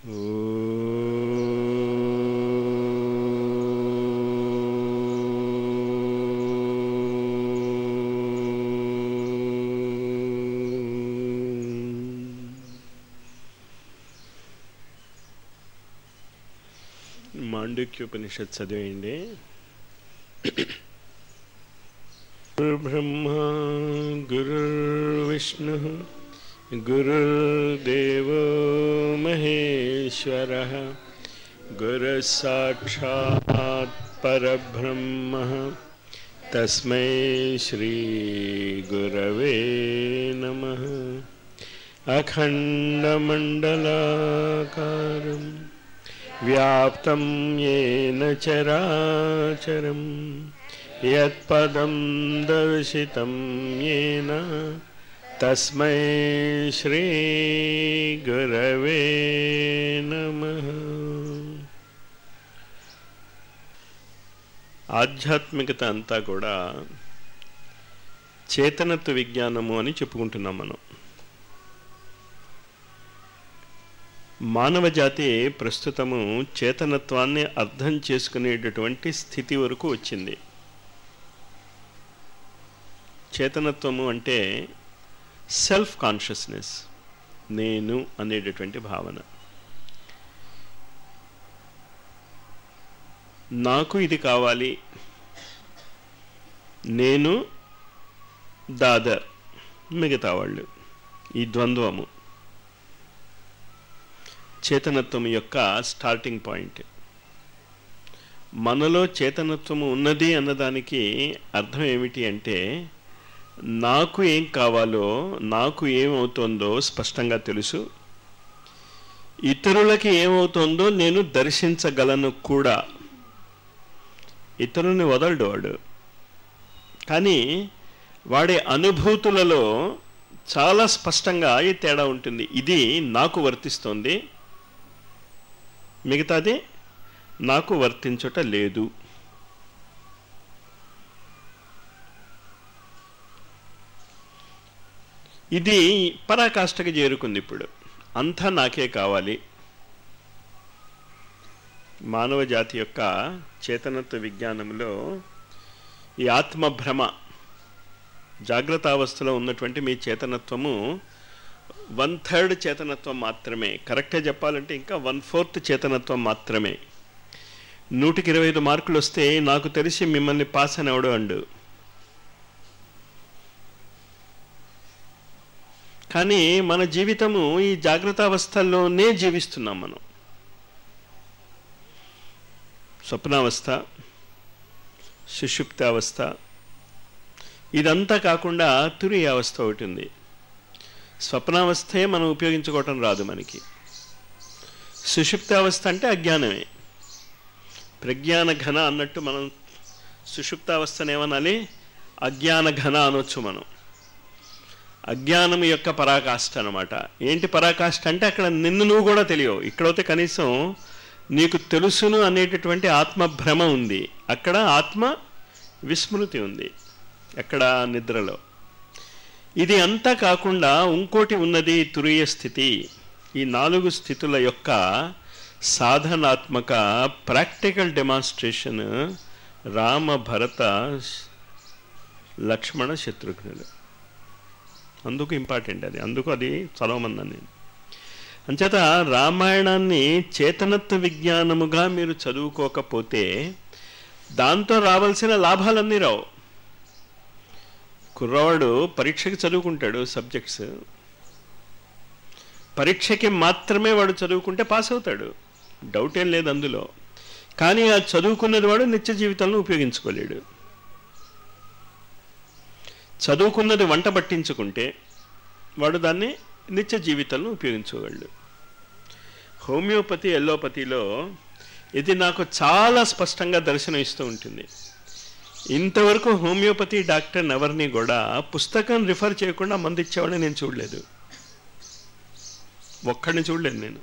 మాండుక్యోపనిషత్ చదివేయండి గురుబ్రహ్మ గురుర్విష్ణు గురుర్దేవో మహేశ్వర గురుసాక్షాత్ పరబ్రహ్మ తస్మై శ్రీ గురవే నమ అఖండమండలాకారం వ్యాప్తం येन చరాచరం యత్పదం దర్శితం येन తస్మై శ్రీ గురవే నమః ఆధ్యాత్మికత అంతా కూడా చేతనత్వ విజ్ఞానము అని చెప్పుకుంటున్నాం మనం మానవ జాతి ప్రస్తుతము చేతనత్వాన్ని అర్థం చేసుకునేటటువంటి స్థితి వరకు వచ్చింది చేతనత్వము అంటే సెల్ఫ్ కాన్షియస్నెస్ నేను అనేటటువంటి భావన నాకు ఇది కావాలి నేను దాదర్ మిగతా వాళ్ళు ఈ ద్వంద్వము చేతనత్వం యొక్క స్టార్టింగ్ పాయింట్ మనలో చేతనత్వము ఉన్నది అన్నదానికి అర్థం ఏమిటి అంటే నాకు ఏం కావాలో నాకు ఏమవుతోందో స్పష్టంగా తెలుసు ఇతరులకి ఏమవుతోందో నేను దర్శించగలను కూడా ఇతరుని వదలడు వాడు కానీ వాడి అనుభూతులలో చాలా స్పష్టంగా ఈ తేడా ఉంటుంది ఇది నాకు వర్తిస్తోంది మిగతాది నాకు వర్తించుట లేదు ఇది పరాకాష్ఠకి చేరుకుంది ఇప్పుడు అంతా నాకే కావాలి మానవ జాతి యొక్క చేతనత్వ విజ్ఞానంలో ఈ ఆత్మభ్రమ జాగ్రత్త అవస్థలో ఉన్నటువంటి మీ చేతనత్వము వన్ థర్డ్ చేతనత్వం మాత్రమే కరెక్ట్గా చెప్పాలంటే ఇంకా వన్ ఫోర్త్ చేతనత్వం మాత్రమే నూటికి ఇరవై ఐదు మార్కులు వస్తే నాకు తెలిసి మిమ్మల్ని పాస్ అని అవడు అండు కానీ మన జీవితము ఈ జాగ్రత్త అవస్థల్లోనే జీవిస్తున్నాం మనం స్వప్నావస్థ సుషుప్తావస్థ ఇదంతా కాకుండా తురి అవస్థ ఒకటి ఉంది స్వప్నావస్థే మనం ఉపయోగించుకోవటం రాదు మనకి సుషుప్తావస్థ అంటే అజ్ఞానమే ప్రజ్ఞాన ఘన అన్నట్టు మనం సుషుప్తావస్థను ఏమనాలి అజ్ఞాన ఘన అనొచ్చు మనం అజ్ఞానం యొక్క పరాకాష్ఠ అనమాట ఏంటి పరాకాష్ఠ అంటే అక్కడ నిన్ను నువ్వు కూడా తెలియవు ఇక్కడైతే కనీసం నీకు తెలుసును అనేటటువంటి ఆత్మభ్రమ ఉంది అక్కడ ఆత్మ విస్మృతి ఉంది ఎక్కడ నిద్రలో ఇది అంతా కాకుండా ఇంకోటి ఉన్నది తురియ స్థితి ఈ నాలుగు స్థితుల యొక్క సాధనాత్మక ప్రాక్టికల్ డెమాన్స్ట్రేషన్ రామ భరత లక్ష్మణ శత్రుఘ్నులు అందుకు ఇంపార్టెంట్ అది అందుకు అది చదవమన్నాను నేను అంచేత రామాయణాన్ని చేతనత్వ విజ్ఞానముగా మీరు చదువుకోకపోతే దాంతో రావాల్సిన లాభాలన్నీ రావు కుర్రవాడు పరీక్షకి చదువుకుంటాడు సబ్జెక్ట్స్ పరీక్షకి మాత్రమే వాడు చదువుకుంటే పాస్ అవుతాడు డౌట్ ఏం లేదు అందులో కానీ ఆ చదువుకున్నది వాడు నిత్య జీవితంలో ఉపయోగించుకోలేడు చదువుకున్నది వంట పట్టించుకుంటే వాడు దాన్ని నిత్య జీవితంలో ఉపయోగించుకోగలడు హోమియోపతి ఎల్లోపతిలో ఇది నాకు చాలా స్పష్టంగా దర్శనం ఇస్తూ ఉంటుంది ఇంతవరకు హోమియోపతి డాక్టర్ని ఎవరిని కూడా పుస్తకం రిఫర్ చేయకుండా మందు ఇచ్చేవాడిని నేను చూడలేదు ఒక్కడిని చూడలేదు నేను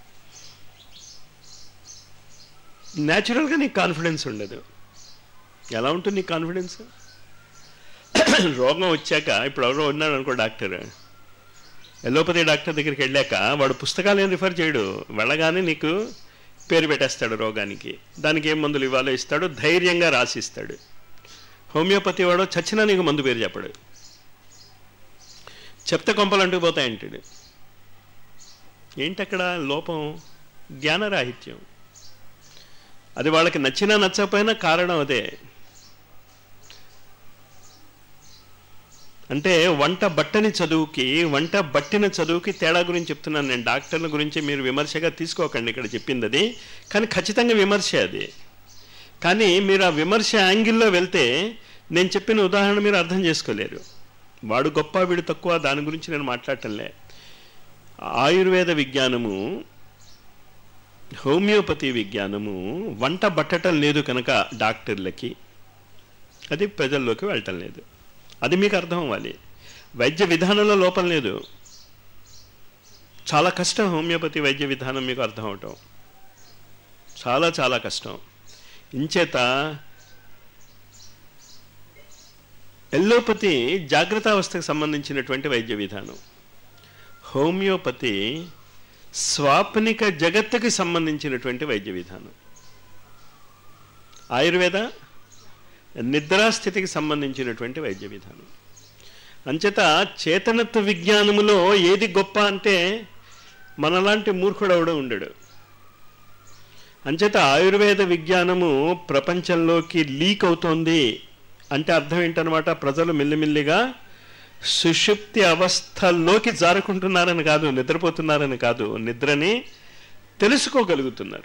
న్యాచురల్గా నీకు కాన్ఫిడెన్స్ ఉండదు ఎలా ఉంటుంది నీ కాన్ఫిడెన్స్ రోగం వచ్చాక ఇప్పుడు ఎవరో ఉన్నాడు అనుకో డాక్టర్ ఎలోపతి డాక్టర్ దగ్గరికి వెళ్ళాక వాడు పుస్తకాలు ఏం రిఫర్ చేయడు వెళ్ళగానే నీకు పేరు పెట్టేస్తాడు రోగానికి దానికి ఏం మందులు ఇవ్వాలో ఇస్తాడు ధైర్యంగా రాసిస్తాడు హోమియోపతి వాడు చచ్చినా నీకు మందు పేరు చెప్పడు చెప్తే కొంపలు అంటూ పోతాయంటాడు ఏంటి అక్కడ లోపం జ్ఞానరాహిత్యం అది వాళ్ళకి నచ్చినా నచ్చకపోయినా కారణం అదే అంటే వంట బట్టని చదువుకి వంట బట్టిన చదువుకి తేడా గురించి చెప్తున్నాను నేను డాక్టర్ల గురించి మీరు విమర్శగా తీసుకోకండి ఇక్కడ చెప్పింది అది కానీ ఖచ్చితంగా విమర్శ అది కానీ మీరు ఆ విమర్శ యాంగిల్లో వెళ్తే నేను చెప్పిన ఉదాహరణ మీరు అర్థం చేసుకోలేరు వాడు గొప్ప వీడు తక్కువ దాని గురించి నేను మాట్లాడటంలే ఆయుర్వేద విజ్ఞానము హోమియోపతి విజ్ఞానము వంట బట్టటం లేదు కనుక డాక్టర్లకి అది ప్రజల్లోకి వెళ్ళటం లేదు అది మీకు అర్థం అవ్వాలి వైద్య విధానంలో లోపం లేదు చాలా కష్టం హోమియోపతి వైద్య విధానం మీకు అర్థం అవటం చాలా చాలా కష్టం ఇంచేత ఎల్లోపతి జాగ్రత్తావస్థకు సంబంధించినటువంటి వైద్య విధానం హోమియోపతి స్వాప్నిక జగత్తుకి సంబంధించినటువంటి వైద్య విధానం ఆయుర్వేద నిద్రాస్థితికి సంబంధించినటువంటి వైద్య విధానం అంచేత చేతనత్వ విజ్ఞానములో ఏది గొప్ప అంటే మనలాంటి మూర్ఖుడవడం ఉండడు అంచేత ఆయుర్వేద విజ్ఞానము ప్రపంచంలోకి లీక్ అవుతోంది అంటే అర్థం ఏంటనమాట ప్రజలు మెల్లిమెల్లిగా సుషుప్తి అవస్థల్లోకి జారుకుంటున్నారని కాదు నిద్రపోతున్నారని కాదు నిద్రని తెలుసుకోగలుగుతున్నారు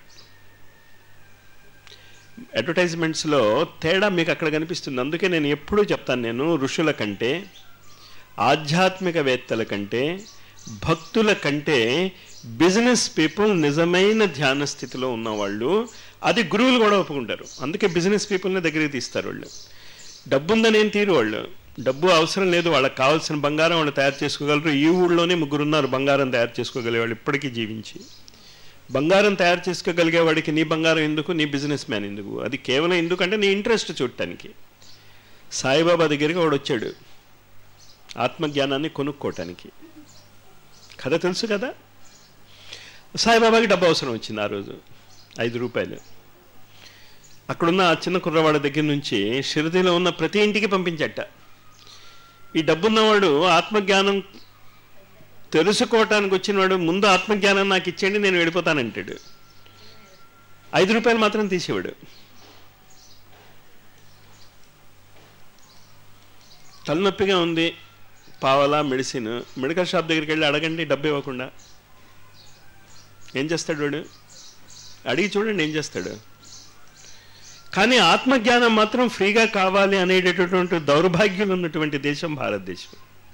అడ్వర్టైజ్మెంట్స్లో తేడా మీకు అక్కడ కనిపిస్తుంది అందుకే నేను ఎప్పుడూ చెప్తాను నేను ఋషుల కంటే ఆధ్యాత్మికవేత్తల కంటే భక్తుల కంటే బిజినెస్ పీపుల్ నిజమైన ధ్యాన స్థితిలో ఉన్నవాళ్ళు అది గురువులు కూడా ఒప్పుకుంటారు అందుకే బిజినెస్ పీపుల్ని దగ్గరికి తీస్తారు వాళ్ళు డబ్బు ఉందని ఏం తీరు వాళ్ళు డబ్బు అవసరం లేదు వాళ్ళకి కావాల్సిన బంగారం వాళ్ళు తయారు చేసుకోగలరు ఈ ఊళ్ళోనే ముగ్గురు ఉన్నారు బంగారం తయారు చేసుకోగలిగే వాళ్ళు ఇప్పటికీ జీవించి బంగారం తయారు చేసుకోగలిగే వాడికి నీ బంగారం ఎందుకు నీ బిజినెస్ మ్యాన్ ఎందుకు అది కేవలం ఎందుకంటే నీ ఇంట్రెస్ట్ చూడటానికి సాయిబాబా దగ్గరికి వాడు వచ్చాడు ఆత్మజ్ఞానాన్ని కొనుక్కోవటానికి కథ తెలుసు కదా సాయిబాబాకి డబ్బు అవసరం వచ్చింది ఆ రోజు ఐదు రూపాయలు అక్కడున్న ఆ చిన్న కుర్రవాడి దగ్గర నుంచి షిరిదిలో ఉన్న ప్రతి ఇంటికి పంపించట ఈ డబ్బున్నవాడు ఆత్మజ్ఞానం తెలుసుకోవటానికి వచ్చినవాడు ముందు ఆత్మజ్ఞానం నాకు ఇచ్చేయండి నేను వెళ్ళిపోతానంటాడు ఐదు రూపాయలు మాత్రం తీసేవాడు తలనొప్పిగా ఉంది పావలా మెడిసిన్ మెడికల్ షాప్ దగ్గరికి వెళ్ళి అడగండి డబ్బు ఇవ్వకుండా ఏం చేస్తాడు వాడు అడిగి చూడండి ఏం చేస్తాడు కానీ ఆత్మజ్ఞానం మాత్రం ఫ్రీగా కావాలి అనేటటువంటి దౌర్భాగ్యులు ఉన్నటువంటి దేశం భారతదేశం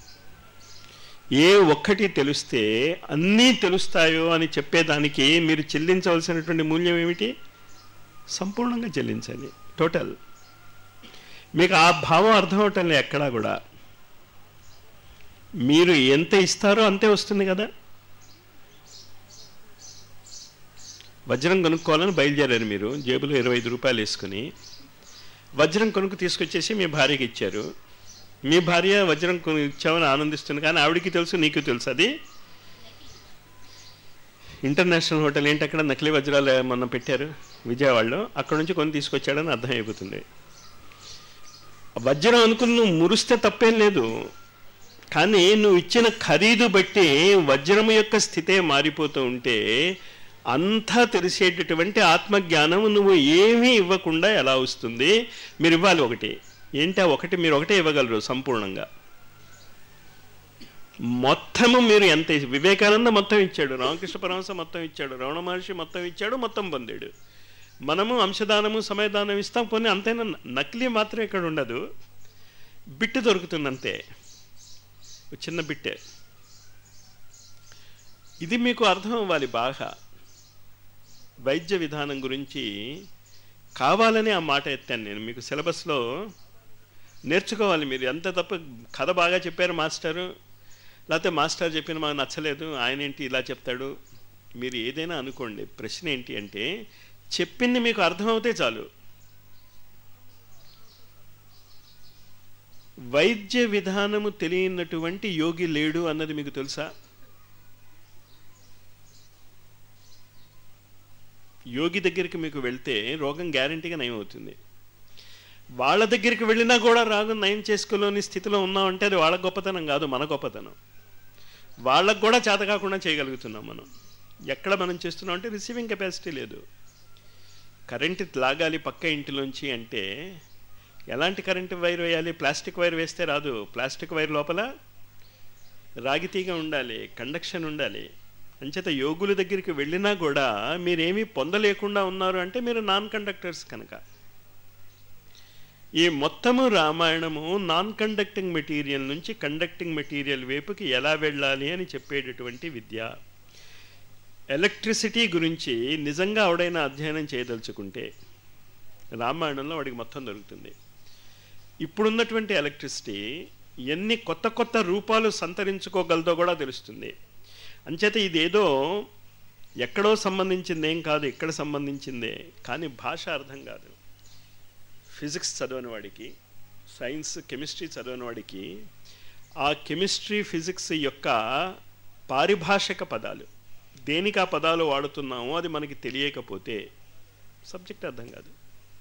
ఏ ఒక్కటి తెలిస్తే అన్నీ తెలుస్తాయో అని చెప్పేదానికి మీరు చెల్లించవలసినటువంటి మూల్యం ఏమిటి సంపూర్ణంగా చెల్లించాలి టోటల్ మీకు ఆ భావం అర్థం అవటం లేదు ఎక్కడా కూడా మీరు ఎంత ఇస్తారో అంతే వస్తుంది కదా వజ్రం కొనుక్కోవాలని బయలుదేరారు మీరు జేబులో ఇరవై ఐదు రూపాయలు వేసుకుని వజ్రం కొనుక్కు తీసుకొచ్చేసి మీ భార్యకి ఇచ్చారు మీ భార్య వజ్రం కొను ఇచ్చామని ఆనందిస్తుంది కానీ ఆవిడికి తెలుసు నీకు తెలుసు అది ఇంటర్నేషనల్ హోటల్ ఏంటి అక్కడ నకిలీ వజ్రాలు మొన్న పెట్టారు విజయవాడలో అక్కడ నుంచి కొని తీసుకొచ్చాడని అర్థమైపోతుంది వజ్రం అనుకుని నువ్వు మురిస్తే తప్పేం లేదు కానీ నువ్వు ఇచ్చిన ఖరీదు బట్టి వజ్రము యొక్క స్థితే మారిపోతూ ఉంటే అంతా తెలిసేటటువంటి ఆత్మజ్ఞానం నువ్వు ఏమీ ఇవ్వకుండా ఎలా వస్తుంది మీరు ఇవ్వాలి ఒకటి ఏంటి ఆ ఒకటి మీరు ఒకటే ఇవ్వగలరు సంపూర్ణంగా మొత్తము మీరు ఎంత వివేకానంద మొత్తం ఇచ్చాడు రామకృష్ణ పరమహంస మొత్తం ఇచ్చాడు రమణ మహర్షి మొత్తం ఇచ్చాడు మొత్తం పొందాడు మనము అంశదానము సమయదానం ఇస్తాం కొన్ని అంతైనా నకిలీ మాత్రం ఇక్కడ ఉండదు బిట్టు దొరుకుతుంది అంతే చిన్న బిట్టే ఇది మీకు అర్థం అవ్వాలి బాగా వైద్య విధానం గురించి కావాలని ఆ మాట ఎత్తాను నేను మీకు సిలబస్లో నేర్చుకోవాలి మీరు ఎంత తప్ప కథ బాగా చెప్పారు మాస్టరు లేకపోతే మాస్టర్ చెప్పిన మాకు నచ్చలేదు ఆయన ఏంటి ఇలా చెప్తాడు మీరు ఏదైనా అనుకోండి ప్రశ్న ఏంటి అంటే చెప్పింది మీకు అర్థమవుతే చాలు వైద్య విధానము తెలియనటువంటి యోగి లేడు అన్నది మీకు తెలుసా యోగి దగ్గరికి మీకు వెళ్తే రోగం గ్యారంటీగా నయం అవుతుంది వాళ్ళ దగ్గరికి వెళ్ళినా కూడా రాగం నయం చేసుకోలేని స్థితిలో ఉన్నామంటే అది వాళ్ళ గొప్పతనం కాదు మన గొప్పతనం వాళ్ళకు కూడా చేత కాకుండా చేయగలుగుతున్నాం మనం ఎక్కడ మనం చేస్తున్నాం అంటే రిసీవింగ్ కెపాసిటీ లేదు కరెంట్ లాగాలి పక్క ఇంటిలోంచి అంటే ఎలాంటి కరెంటు వైర్ వేయాలి ప్లాస్టిక్ వైర్ వేస్తే రాదు ప్లాస్టిక్ వైర్ లోపల రాగితీగ ఉండాలి కండక్షన్ ఉండాలి అంచేత యోగుల దగ్గరికి వెళ్ళినా కూడా మీరేమీ పొందలేకుండా ఉన్నారు అంటే మీరు నాన్ కండక్టర్స్ కనుక ఈ మొత్తము రామాయణము నాన్ కండక్టింగ్ మెటీరియల్ నుంచి కండక్టింగ్ మెటీరియల్ వైపుకి ఎలా వెళ్ళాలి అని చెప్పేటటువంటి విద్య ఎలక్ట్రిసిటీ గురించి నిజంగా ఆవిడైనా అధ్యయనం చేయదలుచుకుంటే రామాయణంలో వాడికి మొత్తం దొరుకుతుంది ఇప్పుడున్నటువంటి ఎలక్ట్రిసిటీ ఎన్ని కొత్త కొత్త రూపాలు సంతరించుకోగలదో కూడా తెలుస్తుంది అంచేత ఇదేదో ఎక్కడో సంబంధించింది ఏం కాదు ఇక్కడ సంబంధించిందే కానీ భాష అర్థం కాదు ఫిజిక్స్ చదవని వాడికి సైన్స్ కెమిస్ట్రీ చదవని వాడికి ఆ కెమిస్ట్రీ ఫిజిక్స్ యొక్క పారిభాషిక పదాలు దేనికి ఆ పదాలు వాడుతున్నామో అది మనకి తెలియకపోతే సబ్జెక్ట్ అర్థం కాదు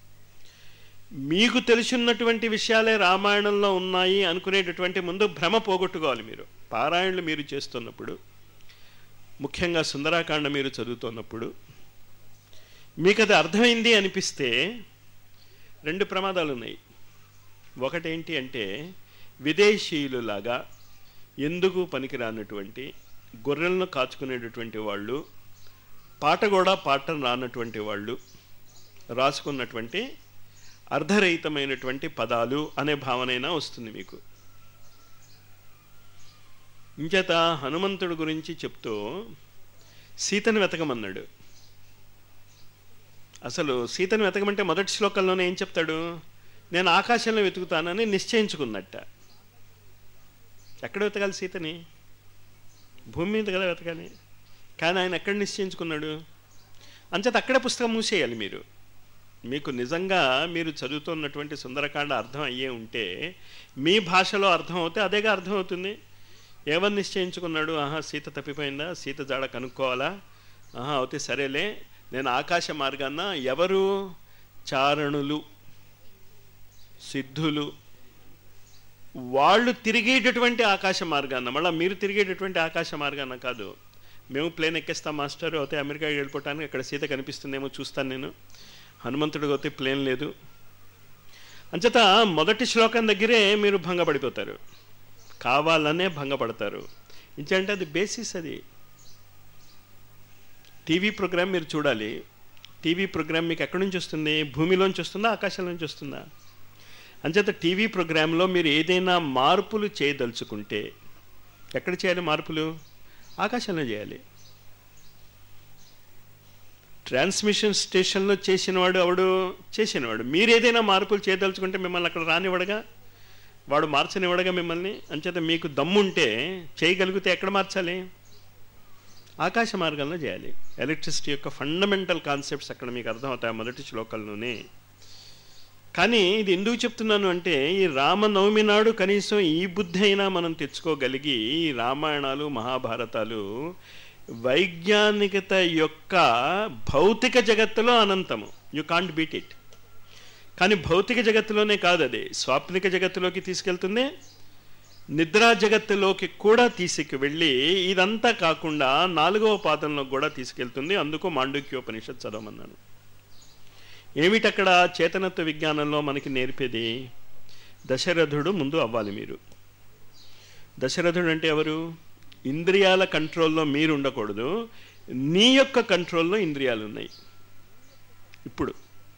మీకు తెలిసినటువంటి విషయాలే రామాయణంలో ఉన్నాయి అనుకునేటటువంటి ముందు భ్రమ పోగొట్టుకోవాలి మీరు పారాయణలు మీరు చేస్తున్నప్పుడు ముఖ్యంగా సుందరాకాండ మీరు చదువుతున్నప్పుడు మీకు అది అర్థమైంది అనిపిస్తే రెండు ప్రమాదాలు ఉన్నాయి ఒకటేంటి అంటే విదేశీయులులాగా ఎందుకు పనికిరానటువంటి గొర్రెలను కాచుకునేటటువంటి వాళ్ళు పాట కూడా పాట రానటువంటి వాళ్ళు రాసుకున్నటువంటి అర్ధరహితమైనటువంటి పదాలు అనే భావనైనా వస్తుంది మీకు ఇంచేత హనుమంతుడు గురించి చెప్తూ సీతను వెతకమన్నాడు అసలు సీతను వెతకమంటే మొదటి శ్లోకంలోనే ఏం చెప్తాడు నేను ఆకాశంలో వెతుకుతానని నిశ్చయించుకున్నట్ట ఎక్కడ వెతకాలి సీతని భూమి మీద కదా వెతకాలి కానీ ఆయన ఎక్కడ నిశ్చయించుకున్నాడు అంచేత అక్కడే పుస్తకం మూసేయాలి మీరు మీకు నిజంగా మీరు చదువుతున్నటువంటి సుందరకాండ అర్థం అయ్యే ఉంటే మీ భాషలో అర్థం అవుతే అదేగా అర్థం అవుతుంది ఏమని నిశ్చయించుకున్నాడు ఆహా సీత తప్పిపోయిందా సీత జాడ కనుక్కోవాలా ఆహా అవుతే సరేలే నేను ఆకాశ మార్గాన్న ఎవరు చారణులు సిద్ధులు వాళ్ళు తిరిగేటటువంటి ఆకాశ మార్గాన్న మళ్ళీ మీరు తిరిగేటటువంటి ఆకాశ మార్గాన్న కాదు మేము ప్లేన్ ఎక్కేస్తాం మాస్టర్ అయితే అమెరికాకి వెళ్ళిపోవటానికి అక్కడ సీత కనిపిస్తుందేమో చూస్తాను నేను హనుమంతుడికి అయితే ప్లేన్ లేదు అంచేత మొదటి శ్లోకం దగ్గరే మీరు భంగపడిపోతారు కావాలనే భంగపడతారు ఇంకంటే అది బేసిస్ అది టీవీ ప్రోగ్రామ్ మీరు చూడాలి టీవీ ప్రోగ్రామ్ మీకు ఎక్కడి నుంచి వస్తుంది భూమిలోంచి వస్తుందా ఆకాశంలోంచి వస్తుందా అంచేత టీవీ ప్రోగ్రాంలో మీరు ఏదైనా మార్పులు చేయదలుచుకుంటే ఎక్కడ చేయాలి మార్పులు ఆకాశంలో చేయాలి ట్రాన్స్మిషన్ స్టేషన్లో చేసినవాడు అవడు చేసినవాడు మీరు ఏదైనా మార్పులు చేయదలుచుకుంటే మిమ్మల్ని అక్కడ రానివ్వడగా వాడు మార్చనివ్వడగా మిమ్మల్ని అంచేత మీకు దమ్ముంటే చేయగలిగితే ఎక్కడ మార్చాలి ఆకాశ మార్గంలో చేయాలి ఎలక్ట్రిసిటీ యొక్క ఫండమెంటల్ కాన్సెప్ట్స్ అక్కడ మీకు అర్థమవుతాయి మొదటి శ్లోకంలోనే కానీ ఇది ఎందుకు చెప్తున్నాను అంటే ఈ రామనవమి నాడు కనీసం ఈ బుద్ధి అయినా మనం తెచ్చుకోగలిగి ఈ రామాయణాలు మహాభారతాలు వైజ్ఞానికత యొక్క భౌతిక జగత్తులో అనంతము యు కాంట్ బీట్ ఇట్ కానీ భౌతిక జగత్తులోనే కాదు అది స్వాప్నిక జగత్తులోకి తీసుకెళ్తుంది నిద్రా జగత్తులోకి కూడా తీసుకువెళ్ళి ఇదంతా కాకుండా నాలుగవ పాదంలో కూడా తీసుకెళ్తుంది అందుకు మాండుక్యోపనిషత్ చదవమన్నాను ఏమిటక్కడ చేతనత్వ విజ్ఞానంలో మనకి నేర్పేది దశరథుడు ముందు అవ్వాలి మీరు దశరథుడు అంటే ఎవరు ఇంద్రియాల కంట్రోల్లో మీరు ఉండకూడదు నీ యొక్క కంట్రోల్లో ఇంద్రియాలు ఉన్నాయి ఇప్పుడు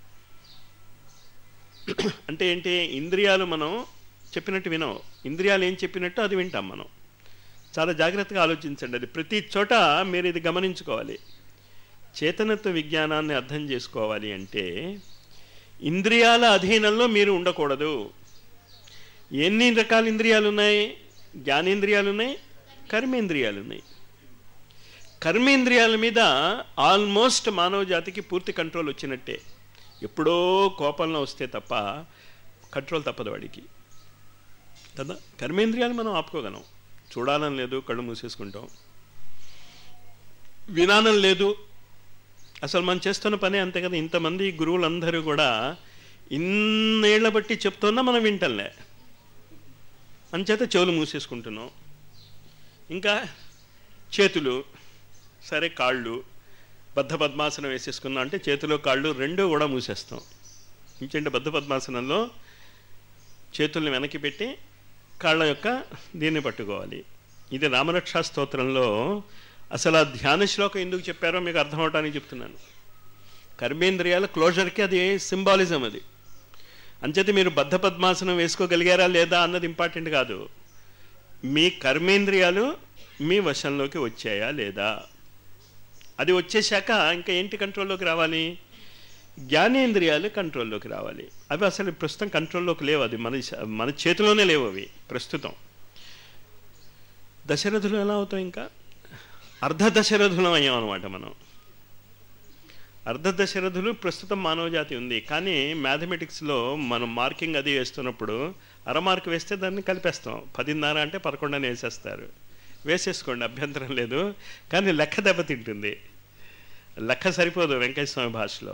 అంటే ఏంటి ఇంద్రియాలు మనం చెప్పినట్టు వినం ఇంద్రియాలు ఏం చెప్పినట్టు అది వింటాం మనం చాలా జాగ్రత్తగా ఆలోచించండి అది ప్రతి చోట మీరు ఇది గమనించుకోవాలి చేతనత్వ విజ్ఞానాన్ని అర్థం చేసుకోవాలి అంటే ఇంద్రియాల అధీనంలో మీరు ఉండకూడదు ఎన్ని రకాల ఇంద్రియాలు ఉన్నాయి జ్ఞానేంద్రియాలు ఉన్నాయి కర్మేంద్రియాలు ఉన్నాయి కర్మేంద్రియాల మీద ఆల్మోస్ట్ మానవ జాతికి పూర్తి కంట్రోల్ వచ్చినట్టే ఎప్పుడో కోపంలో వస్తే తప్ప కంట్రోల్ తప్పదు వాడికి కదా కర్మేంద్రియాలు మనం ఆపుకోగలం చూడాలని లేదు కళ్ళు మూసేసుకుంటాం వినానం లేదు అసలు మనం చేస్తున్న పని అంతే కదా ఇంతమంది గురువులందరూ కూడా ఇన్నేళ్ల బట్టి చెప్తున్నా మనం వింటలే అంచేత చెవులు మూసేసుకుంటున్నాం ఇంకా చేతులు సరే కాళ్ళు బద్ధ పద్మాసనం వేసేసుకున్నాం అంటే చేతులు కాళ్ళు రెండూ కూడా మూసేస్తాం ఇంకేంటి బద్ధ పద్మాసనంలో చేతుల్ని వెనక్కి పెట్టి కాళ్ళ యొక్క దీన్ని పట్టుకోవాలి ఇది రామరక్షా స్తోత్రంలో అసలు ఆ ధ్యాన శ్లోకం ఎందుకు చెప్పారో మీకు అర్థం అవటానికి చెప్తున్నాను కర్మేంద్రియాల క్లోజర్కి అది సింబాలిజం అది అంచేత మీరు బద్ధ పద్మాసనం వేసుకోగలిగారా లేదా అన్నది ఇంపార్టెంట్ కాదు మీ కర్మేంద్రియాలు మీ వశంలోకి వచ్చాయా లేదా అది వచ్చేశాక ఇంకా ఏంటి కంట్రోల్లోకి రావాలి జ్ఞానేంద్రియాలు కంట్రోల్లోకి రావాలి అవి అసలు ప్రస్తుతం కంట్రోల్లోకి లేవు అది మన మన చేతిలోనే లేవు అవి ప్రస్తుతం దశరథులు ఎలా అవుతాం ఇంకా అర్ధ దశరథులం అయ్యాం అనమాట మనం అర్ధ దశరథులు ప్రస్తుతం మానవ జాతి ఉంది కానీ మ్యాథమెటిక్స్లో మనం మార్కింగ్ అది వేస్తున్నప్పుడు అర మార్క్ వేస్తే దాన్ని కలిపేస్తాం పదిన్నర అంటే పదకొండు అని వేసేస్తారు వేసేసుకోండి అభ్యంతరం లేదు కానీ లెక్క దెబ్బతింటుంది లెక్క సరిపోదు వెంకయ్య స్వామి భాషలో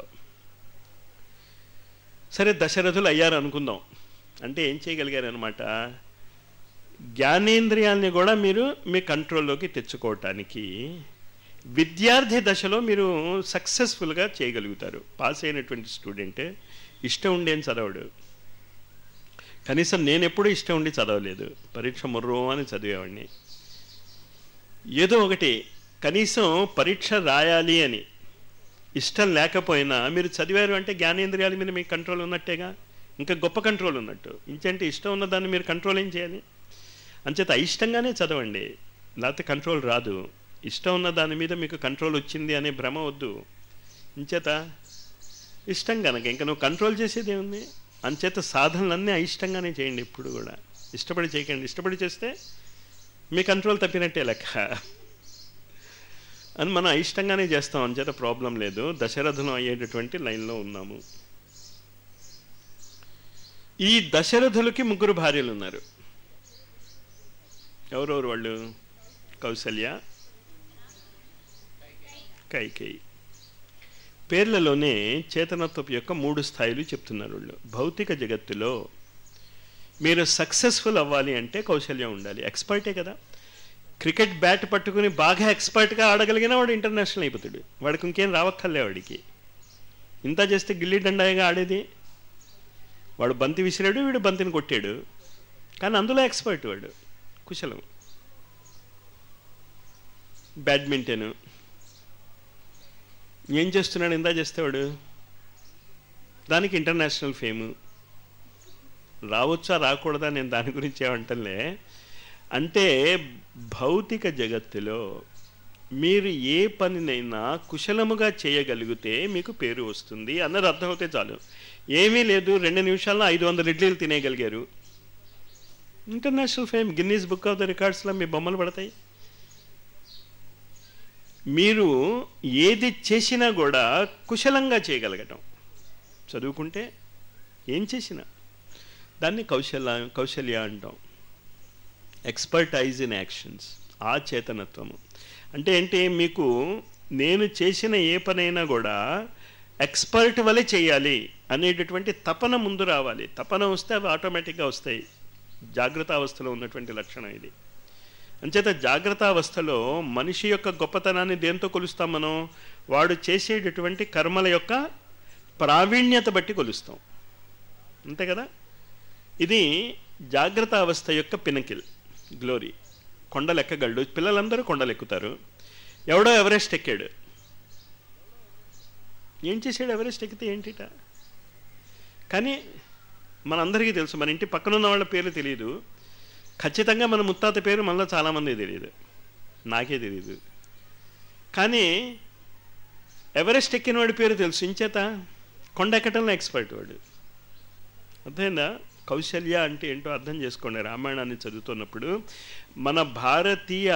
సరే దశరథులు అయ్యారు అనుకుందాం అంటే ఏం చేయగలిగారు అనమాట జ్ఞానేంద్రియాల్ని కూడా మీరు మీ కంట్రోల్లోకి తెచ్చుకోవటానికి విద్యార్థి దశలో మీరు సక్సెస్ఫుల్గా చేయగలుగుతారు పాస్ అయినటువంటి స్టూడెంట్ ఇష్టం ఉండేని చదవడు కనీసం నేను ఎప్పుడూ ఇష్టం ఉండి చదవలేదు పరీక్ష ముర్రో అని చదివేవాడిని ఏదో ఒకటి కనీసం పరీక్ష రాయాలి అని ఇష్టం లేకపోయినా మీరు చదివారు అంటే జ్ఞానేంద్రియాల మీద మీకు కంట్రోల్ ఉన్నట్టేగా ఇంకా గొప్ప కంట్రోల్ ఉన్నట్టు ఇంకంటే ఇష్టం ఉన్న దాన్ని మీరు కంట్రోల్ ఏం చేయాలి అంచేత అయిష్టంగానే చదవండి లేకపోతే కంట్రోల్ రాదు ఇష్టం ఉన్న దాని మీద మీకు కంట్రోల్ వచ్చింది అనే భ్రమ వద్దు ఇంచేత ఇష్టం కనుక ఇంకా నువ్వు కంట్రోల్ చేసేది ఏముంది అంచేత సాధనలన్నీ అయిష్టంగానే చేయండి ఇప్పుడు కూడా ఇష్టపడి చేయకండి ఇష్టపడి చేస్తే మీ కంట్రోల్ తప్పినట్టే లెక్క అని మనం అయిష్టంగానే చేస్తాం అంచేత ప్రాబ్లం లేదు దశరథులం అయ్యేటటువంటి లైన్లో ఉన్నాము ఈ దశరథులకి ముగ్గురు భార్యలు ఉన్నారు ఎవరెవరు వాళ్ళు కౌసల్య కైకేయి పేర్లలోనే చేతనత్వపు యొక్క మూడు స్థాయిలు చెప్తున్నారు వాళ్ళు భౌతిక జగత్తులో మీరు సక్సెస్ఫుల్ అవ్వాలి అంటే కౌశల్యం ఉండాలి ఎక్స్పర్టే కదా క్రికెట్ బ్యాట్ పట్టుకుని బాగా ఎక్స్పర్ట్గా ఆడగలిగిన వాడు ఇంటర్నేషనల్ అయిపోతాడు వాడికి ఇంకేం రావక్కర్లే వాడికి ఇంత చేస్తే గిల్లి దండాయిగా ఆడేది వాడు బంతి విసిరాడు వీడు బంతిని కొట్టాడు కానీ అందులో ఎక్స్పర్ట్ వాడు కుశలం బ్యాడ్మింటన్ ఏం చేస్తున్నాడు ఇందా చేస్తేవాడు దానికి ఇంటర్నేషనల్ ఫేము రావచ్చా రాకూడదా నేను దాని గురించి ఏమంటలే అంటే భౌతిక జగత్తులో మీరు ఏ పనినైనా కుశలముగా చేయగలిగితే మీకు పేరు వస్తుంది అన్నది అర్థమవుతే చాలు ఏమీ లేదు రెండు నిమిషాల్లో ఐదు వందల ఇడ్లీలు తినేయగలిగారు international fame Guinness book of the రికార్డ్స్లో మీ బొమ్మలు పడతాయి మీరు ఏది చేసినా కూడా కుశలంగా చేయగలగటం చదువుకుంటే ఏం చేసినా దాన్ని కౌశల్య కౌశల్య అంటాం ఎక్స్పర్టైజ్ ఇన్ యాక్షన్స్ ఆ చేతనత్వము అంటే ఏంటి మీకు నేను చేసిన ఏ పనైనా కూడా ఎక్స్పర్ట్ వలె చేయాలి అనేటటువంటి తపన ముందు రావాలి తపన వస్తే అవి ఆటోమేటిక్గా వస్తాయి జాగ్రత్త అవస్థలో ఉన్నటువంటి లక్షణం ఇది అంచేత జాగ్రత్త అవస్థలో మనిషి యొక్క గొప్పతనాన్ని దేంతో కొలుస్తాం మనం వాడు చేసేటటువంటి కర్మల యొక్క ప్రావీణ్యత బట్టి కొలుస్తాం అంతే కదా ఇది జాగ్రత్త అవస్థ యొక్క పినకిల్ గ్లోరీ కొండలు ఎక్కగలడు పిల్లలందరూ కొండలు ఎక్కుతారు ఎవడో ఎవరెస్ట్ ఎక్కాడు ఏం చేశాడు ఎవరెస్ట్ ఎక్కితే ఏంటిట కానీ మనందరికీ తెలుసు మన ఇంటి పక్కన ఉన్న వాళ్ళ పేర్లు తెలియదు ఖచ్చితంగా మన ముత్తాత పేరు మనలో చాలామంది తెలియదు నాకే తెలియదు కానీ ఎవరెస్ట్ ఎక్కిన వాడి పేరు తెలుసు ఇంచేత కొండ ఎక్కడంలో ఎక్స్పర్ట్ వాడు అర్థమైందా కౌశల్య అంటే ఏంటో అర్థం చేసుకోండి రామాయణాన్ని చదువుతున్నప్పుడు మన భారతీయ